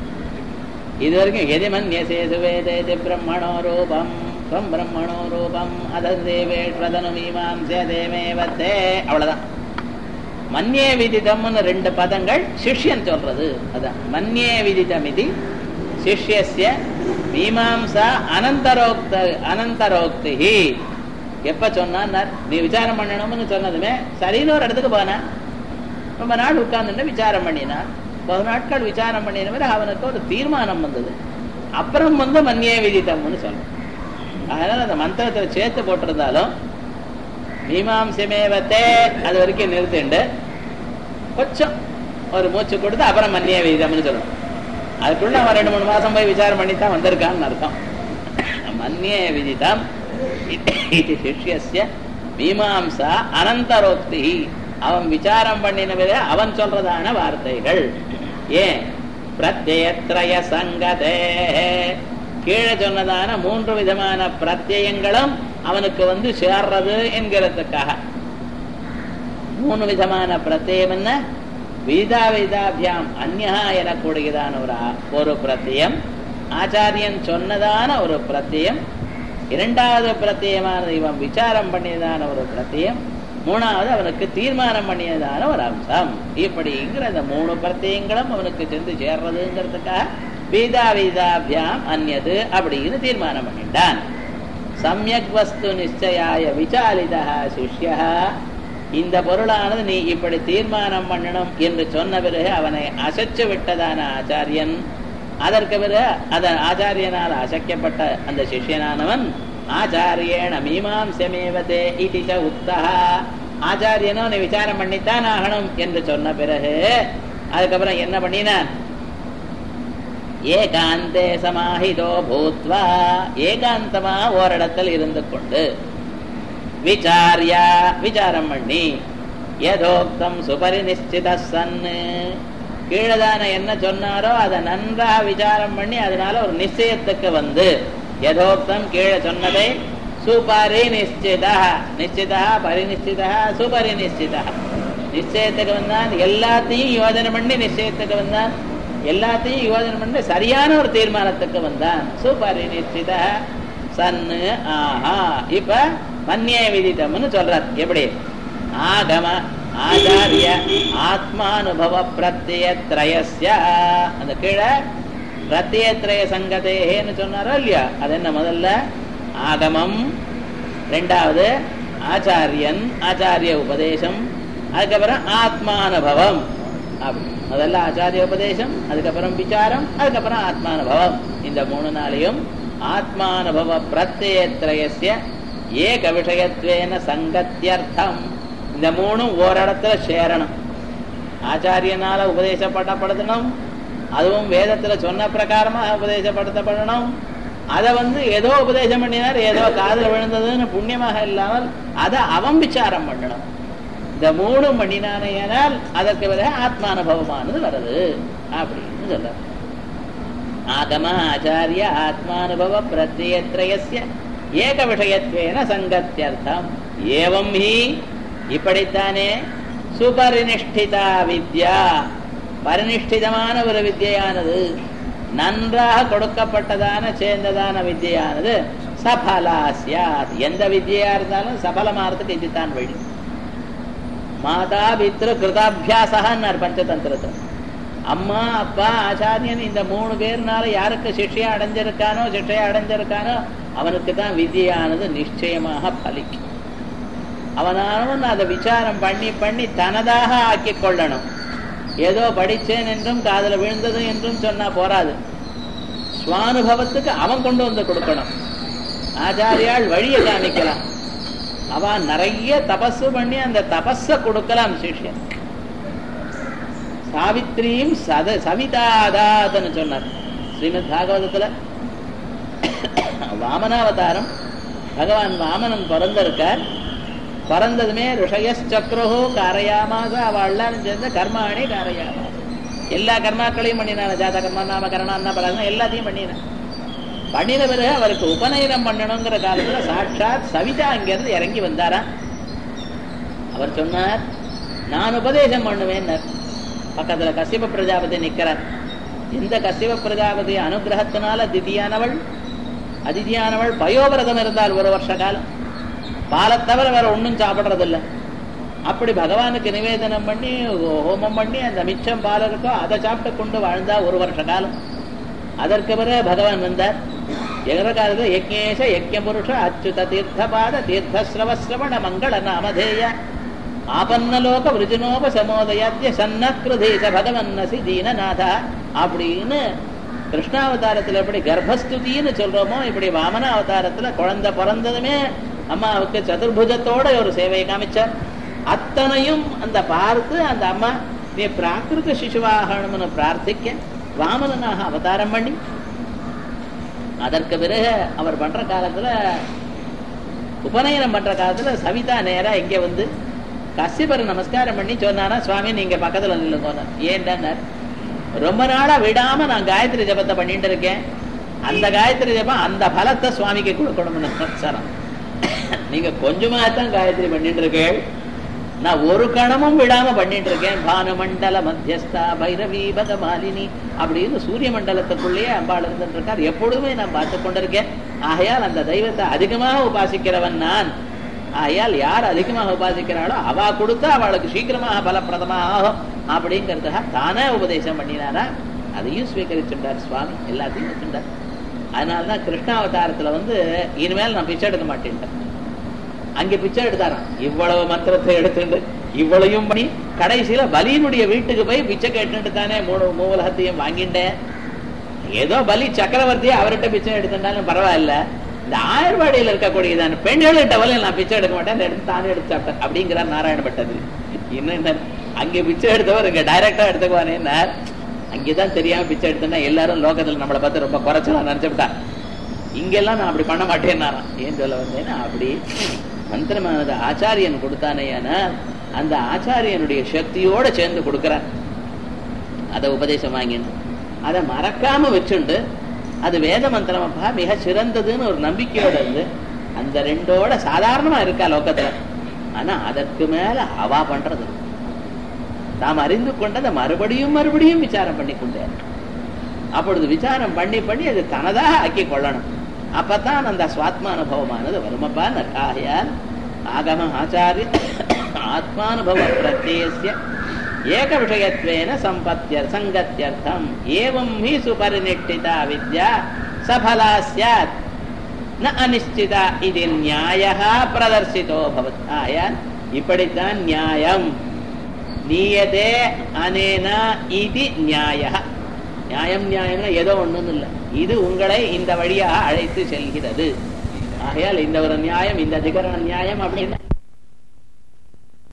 S1: இது வரைக்கும் எதி மன்யசே சுவேதே பிரம்மணோ ரூபம் ஸ்வம் பிரம்மணோ ரூபம் அதேவேஷ்வதனு மீமாம்ச தேமேவத்தே அவ்வளவுதான் மன்யே விதிதம்னு ரெண்டு பதங்கள் சிஷ்யன் சொல்றது அதான் மன்யே விதிதம் இது சிஷ்யசிய மீமாம்சா அனந்தரோக்த அனந்தரோக்தி எப்ப சொன்னா நீ விசாரம் பண்ணணும்னு சொன்னதுமே சரின்னு ஒரு இடத்துக்கு போனேன் ரொம்ப நாள் உட்கார்ந்துட்டு விசாரம் பண்ணினா பல நாட்கள் விசாரம் பண்ணினவர் அவனுக்கு ஒரு தீர்மானம் வந்தது அப்புறம் வந்து மன்னியே விதித்தம்னு சொல்றோம் அதனால அந்த மந்திரத்தை சேர்த்து போட்டிருந்தாலும் மீமாம்சமேவத்தே அது வரைக்கும் நிறுத்திண்டு கொஞ்சம் ஒரு மூச்சு கொடுத்து அப்புறம் மன்னிய விதிதம்னு சொல்லணும் அதுக்குள்ள அவன் ரெண்டு மூணு மாசம் போய் விசாரம் பண்ணி தான் வந்திருக்கான்னு அர்த்தம் மன்னிய விதிதம் இது சிஷ்யசிய மீமாம்சா அனந்தரோக்தி அவன் விசாரம் பண்ணினவிட அவன் சொல்றதான வார்த்தைகள் ஏன் பிரத்யத்ரய சங்கதே கீழே சொன்னதான மூன்று விதமான பிரத்யயங்களும் அவனுக்கு வந்து சேர்றது என்கிறதுக்காக மூணு விதமான பிரத்யம் என்ன வேதா வேதாபியாம் அந்யா எனக்கூடியதான ஒரு ஆ- ஒரு பிரத்யம் ஆச்சாரியன் சொன்னதான ஒரு பிரத்யம் இரண்டாவது பிரத்யமானது இவன் விசாரம் பண்ணியதான ஒரு பிரத்யம் மூணாவது அவனுக்கு தீர்மானம் பண்ணியதான ஒரு அம்சம் இப்படிங்கிற அந்த மூணு பிரத்யங்களும் அவனுக்கு சென்று சேர்றதுங்கிறதுக்காக வேதா வேதாபியாம் அந்நது அப்படின்னு தீர்மானம் பண்ணிட்டான் சமயக் வஸ்து நிச்சயாய விசாலிதா சிஷ்யா இந்த பொருளானது நீ இப்படி தீர்மானம் பண்ணணும் என்று சொன்ன பிறகு அவனை அசைச்சு விட்டதான ஆச்சாரியன் அதற்கு பிறகு அதன் ஆச்சாரியனால் அசைக்கப்பட்ட அந்த சிஷ்யனானவன் ஆச்சாரியேன மீமாம்சமேவதே இதி ச உக்தஹா ஆச்சாரியனோ நீ விசாரம் பண்ணித்தான் ஆகணும் என்று சொன்ன பிறகு அதுக்கப்புறம் என்ன பண்ணினான் ஏகாந்தே சமாஹிதோ பூத்வா ஏகாந்தமா ஓரிடத்தில் இருந்து கொண்டு விசாரியா விசாரம் பண்ணி யதோக்தம் சுபரி நிச்சித சன்னு கீழதான என்ன சொன்னாரோ அதை நன்றாக விசாரம் பண்ணி அதனால ஒரு நிச்சயத்துக்கு வந்து யதோக்தம் கீழே சொன்னதை சுபரி நிச்சிதா நிச்சிதா பரிநிச்சிதா சுபரி நிச்சிதா நிச்சயத்துக்கு வந்தான் எல்லாத்தையும் யோஜனை பண்ணி நிச்சயத்துக்கு வந்தான் எல்லாத்தையும் யோஜனை பண்ணி சரியான ஒரு தீர்மானத்துக்கு வந்தான் சுபரி நிச்சித சன்னு ஆஹா இப்ப மன்னிய விதித்தம்னு சொல்றார் எப்படி ஆகம ஆச்சாரிய ஆத்மானுபவ பிரத்ய திரயஸ்ய அந்த கீழே பிரத்யத்ரய சங்கதேன்னு சொன்னாரோ இல்லையா அது என்ன முதல்ல ஆகமம் ரெண்டாவது ஆச்சாரியன் ஆச்சாரிய உபதேசம் அதுக்கப்புறம் ஆத்மானுபவம் அப்படி முதல்ல ஆச்சாரிய உபதேசம் அதுக்கப்புறம் விசாரம் அதுக்கப்புறம் ஆத்மானுபவம் இந்த மூணு நாளையும் ஆத்மானுபவ பிரத்யத்ரயசிய ஏக விஷயத்வேன சங்கத்தியர்த்தம் இந்த மூணும் ஓரிடத்துல சேரணும் ஆச்சாரியனால உபதேசப்படப்படணும் அதுவும் வேதத்துல சொன்ன பிரகாரமா உபதேசப்படுத்தப்படணும் அதை வந்து ஏதோ உபதேசம் பண்ணினார் ஏதோ காதுல விழுந்ததுன்னு புண்ணியமாக இல்லாமல் அதை அவன் விசாரம் பண்ணணும் இந்த மூணும் பண்ணினானேயானால் அதற்கு பிறகு ஆத்மானுபவமானது வருது அப்படின்னு சொல்ற ஆகம ஆச்சாரிய ஆத்மானுபவ பிரத்யத்ரயஸ்ய ஏக விஷயத்வேன சங்கத்தியர்த்தம் ஏவம் ஹி இப்படித்தானே சுபரினிஷ்டிதா வித்யா பரினிஷ்டிதமான ஒரு வித்யானது நன்றாக கொடுக்கப்பட்டதான சேர்ந்ததான வித்யானது சபலா சியாத் எந்த வித்யா இருந்தாலும் சபலமாறதுக்கு இதுதான் வழி மாதா பித்ரு கிருதாபியாசகன்னார் பஞ்சதந்திரத்தை அம்மா அப்பா ஆச்சாரியன் இந்த மூணு பேர்னால யாருக்கு சிஷ்யா அடைஞ்சிருக்கானோ சிஷ்யா அடைஞ்சிருக்கானோ அவனுக்கு தான் விதியானது நிச்சயமாக பலிக்கும் அவனானவன் அதை விசாரம் பண்ணி பண்ணி தனதாக ஆக்கி கொள்ளணும் ஏதோ படிச்சேன் என்றும் காதல விழுந்தது என்றும் சொன்னா போராது சுவானுபவத்துக்கு அவன் கொண்டு வந்து கொடுக்கணும் ஆச்சாரியால் வழியை காமிக்கலாம் அவன் நிறைய தபசு பண்ணி அந்த தபஸ கொடுக்கலாம் சிஷ்யன் சாவித்ரியும் சத சவிதாதாதன்னு சொன்னார் ஸ்ரீமத் பாகவதத்துல வாமனாவதாரம் பகவான் வாமனன் பிறந்திருக்கார் பிறந்ததுமே ரிஷயச்சக்ரஹோ காரையாமாச அவள் எல்லாரும் சேர்ந்து கர்மாணி காரையாமாச எல்லா கர்மாக்களையும் பண்ணினான ஜாத கர்மா நாம கரணா பலன் எல்லாத்தையும் பண்ணினான் பண்ணின பிறகு அவருக்கு உபநயனம் பண்ணணுங்கிற காலத்துல சாட்சாத் சவிதா அங்கிருந்து இறங்கி வந்தாரா அவர் சொன்னார் நான் உபதேசம் பண்ணுவேன் பக்கத்துல கசிப பிரஜாபதி நிக்கிறார் எந்த கசிப பிரஜாபதி அனுகிரகத்தினால திதியானவள் அதிதியானவள் பயோவிரதம் இருந்தால் ஒரு வருஷ காலம் பாலை தவிர வேற ஒன்றும் சாப்பிடுறதில்ல அப்படி பகவானுக்கு நிவேதனம் பண்ணி ஹோமம் பண்ணி அந்த மிச்சம் பால் இருக்கோ அதை சாப்பிட்டு கொண்டு வாழ்ந்தா ஒரு வருஷ காலம் அதற்கு பிறகு பகவான் வந்தார் எகிற காலத்தில் யஜ்ஞேஷ யஜ்ஞ புருஷ அச்சுத தீர்த்தபாத தீர்த்தஸ்ரவஸ்ரவண மங்கள நாமதேய ஆபன்னலோக விருஜனோப சமோதயாத்திய சன்னக்ருதேச பகவன்னசி தீனநாதா அப்படின்னு கிருஷ்ணாவதாரத்துல எப்படி கர்ப்பஸ்துதின்னு சொல்றோமோ இப்படி வாமன அவதாரத்துல குழந்தை பிறந்ததுமே அம்மாவுக்கு சதுர்புஜத்தோட ஒரு சேவையை காமிச்சார் அத்தனையும் அந்த பார்த்து அந்த அம்மா நீ பிராகிருத சிசுவாகணும்னு பிரார்த்திக்க வாமனனாக அவதாரம் பண்ணி அதற்கு பிறகு அவர் பண்ற காலத்துல உபநயனம் பண்ற காலத்துல சவிதா நேரா இங்க வந்து கசிபர் நமஸ்காரம் பண்ணி சொன்னானா சுவாமி நீங்க பக்கத்துல நில்லுங்க ஏன்டார் ரொம்ப நாளா விடாம நான் காயத்ரி ஜபத்தை பண்ணிட்டு இருக்கேன் அந்த காயத்ரி ஜபம் அந்த பலத்தை சுவாமிக்கு கொடுக்கணும்னு சரம் நீங்க கொஞ்சமா தான் காயத்ரி பண்ணிட்டு இருக்கேன் நான் ஒரு கணமும் விடாம பண்ணிட்டு இருக்கேன் பானுமண்டல மத்தியஸ்தா பைரவி பகமாலினி அப்படின்னு சூரிய மண்டலத்துக்குள்ளேயே அம்பாள் இருந்துட்டு இருக்கார் எப்பொழுதுமே நான் பார்த்து கொண்டிருக்கேன் ஆகையால் அந்த தெய்வத்தை அதிகமாக உபாசிக்கிறவன் நான் ஆகையால் யார் அதிகமாக உபாசிக்கிறாளோ அவ கொடுத்தா அவளுக்கு சீக்கிரமாக பலப்பிரதமாக ஆகும் அப்படிங்கிறதுக்காக தானே உபதேசம் பண்ணினாரா அதையும் ஸ்வீகரிச்சுட்டார் சுவாமி எல்லாத்தையும் வச்சுட்டார் அதனாலதான் கிருஷ்ணாவதாரத்துல வந்து இனிமேல் நான் பிச்சை எடுக்க மாட்டேன்ட்டேன் அங்க பிச்சை எடுத்தாராம் இவ்வளவு மந்திரத்தை எடுத்துட்டு இவ்வளையும் பண்ணி கடைசியில பலியினுடைய வீட்டுக்கு போய் பிச்சை கேட்டுட்டு தானே மூணு மூலகத்தையும் வாங்கிட்டேன் ஏதோ பலி சக்கரவர்த்தியே அவர்கிட்ட பிச்சை எடுத்துட்டாலும் பரவாயில்ல இந்த ஆயர்வாடியில் இருக்கக்கூடியதான பெண்கள்கிட்ட வலையில் நான் பிச்சை எடுக்க மாட்டேன் எடுத்து தானே எடுத்து சாப்பிட்டேன் அப்படிங்கிறார் நாராயண பட்டது இன்னும் என்ன அங்க பிச்சை எடுத்தவர் இங்க டைரக்டா எடுத்துக்குவானே அங்கேதான் தெரியாம பிச்சை எடுத்தேன்னா எல்லாரும் லோகத்துல நம்மளை பார்த்து ரொம்ப குறைச்சலா நினைச்சுட்டா இங்கெல்லாம் நான் அப்படி பண்ண மாட்டேன்னாராம் ஏன் சொல்ல வந்தேன்னா அப்படி மந்திரமானது ஆச்சாரியன் கொடுத்தானேயானா அந்த ஆச்சாரியனுடைய சக்தியோட சேர்ந்து கொடுக்கிறார் அதை உபதேசம் வாங்கிட்டு அதை மறக்காம வச்சுண்டு அது வேத மந்திரமப்பா மிக சிறந்ததுன்னு ஒரு நம்பிக்கையோட இருந்து அந்த ரெண்டோட சாதாரணமா இருக்கா லோகத்துல ஆனா அதற்கு மேல அவா பண்றது நாம் அறிந்து கொண்டதை மறுபடியும் மறுபடியும் விசாரம் பண்ணி கொண்டே அப்பொழுது விசாரம் பண்ணி பண்ணி அது தனதாக ஆக்கி கொள்ளணும் அப்பதான் அந்த சுவாத்மானுபவமானது வருமப்பா ஆகையால் ஆகம ஆச்சாரிய ஆத்மானுபவ பிரத்யேசிய ஏக விஷயத்வேன சம்பத்திய சங்கத்தியர்த்தம் ஏவம் ஹி சுபரிநிஷ்டிதா வித்யா சபலா சியாத் ந அனிஷ்டிதா இது நியாய பிரதர்சித்தோ பவத் ஆயால் இப்படித்தான் நியாயம் நீயதே அனேன இது நியாய நியாயம் நியாயம்னா ஏதோ ஒண்ணும் இல்லை இது உங்களை இந்த வழியாக அழைத்து செல்கிறது ஆகையால் இந்த ஒரு நியாயம் இந்த அதிகரண நியாயம் அப்படின்னு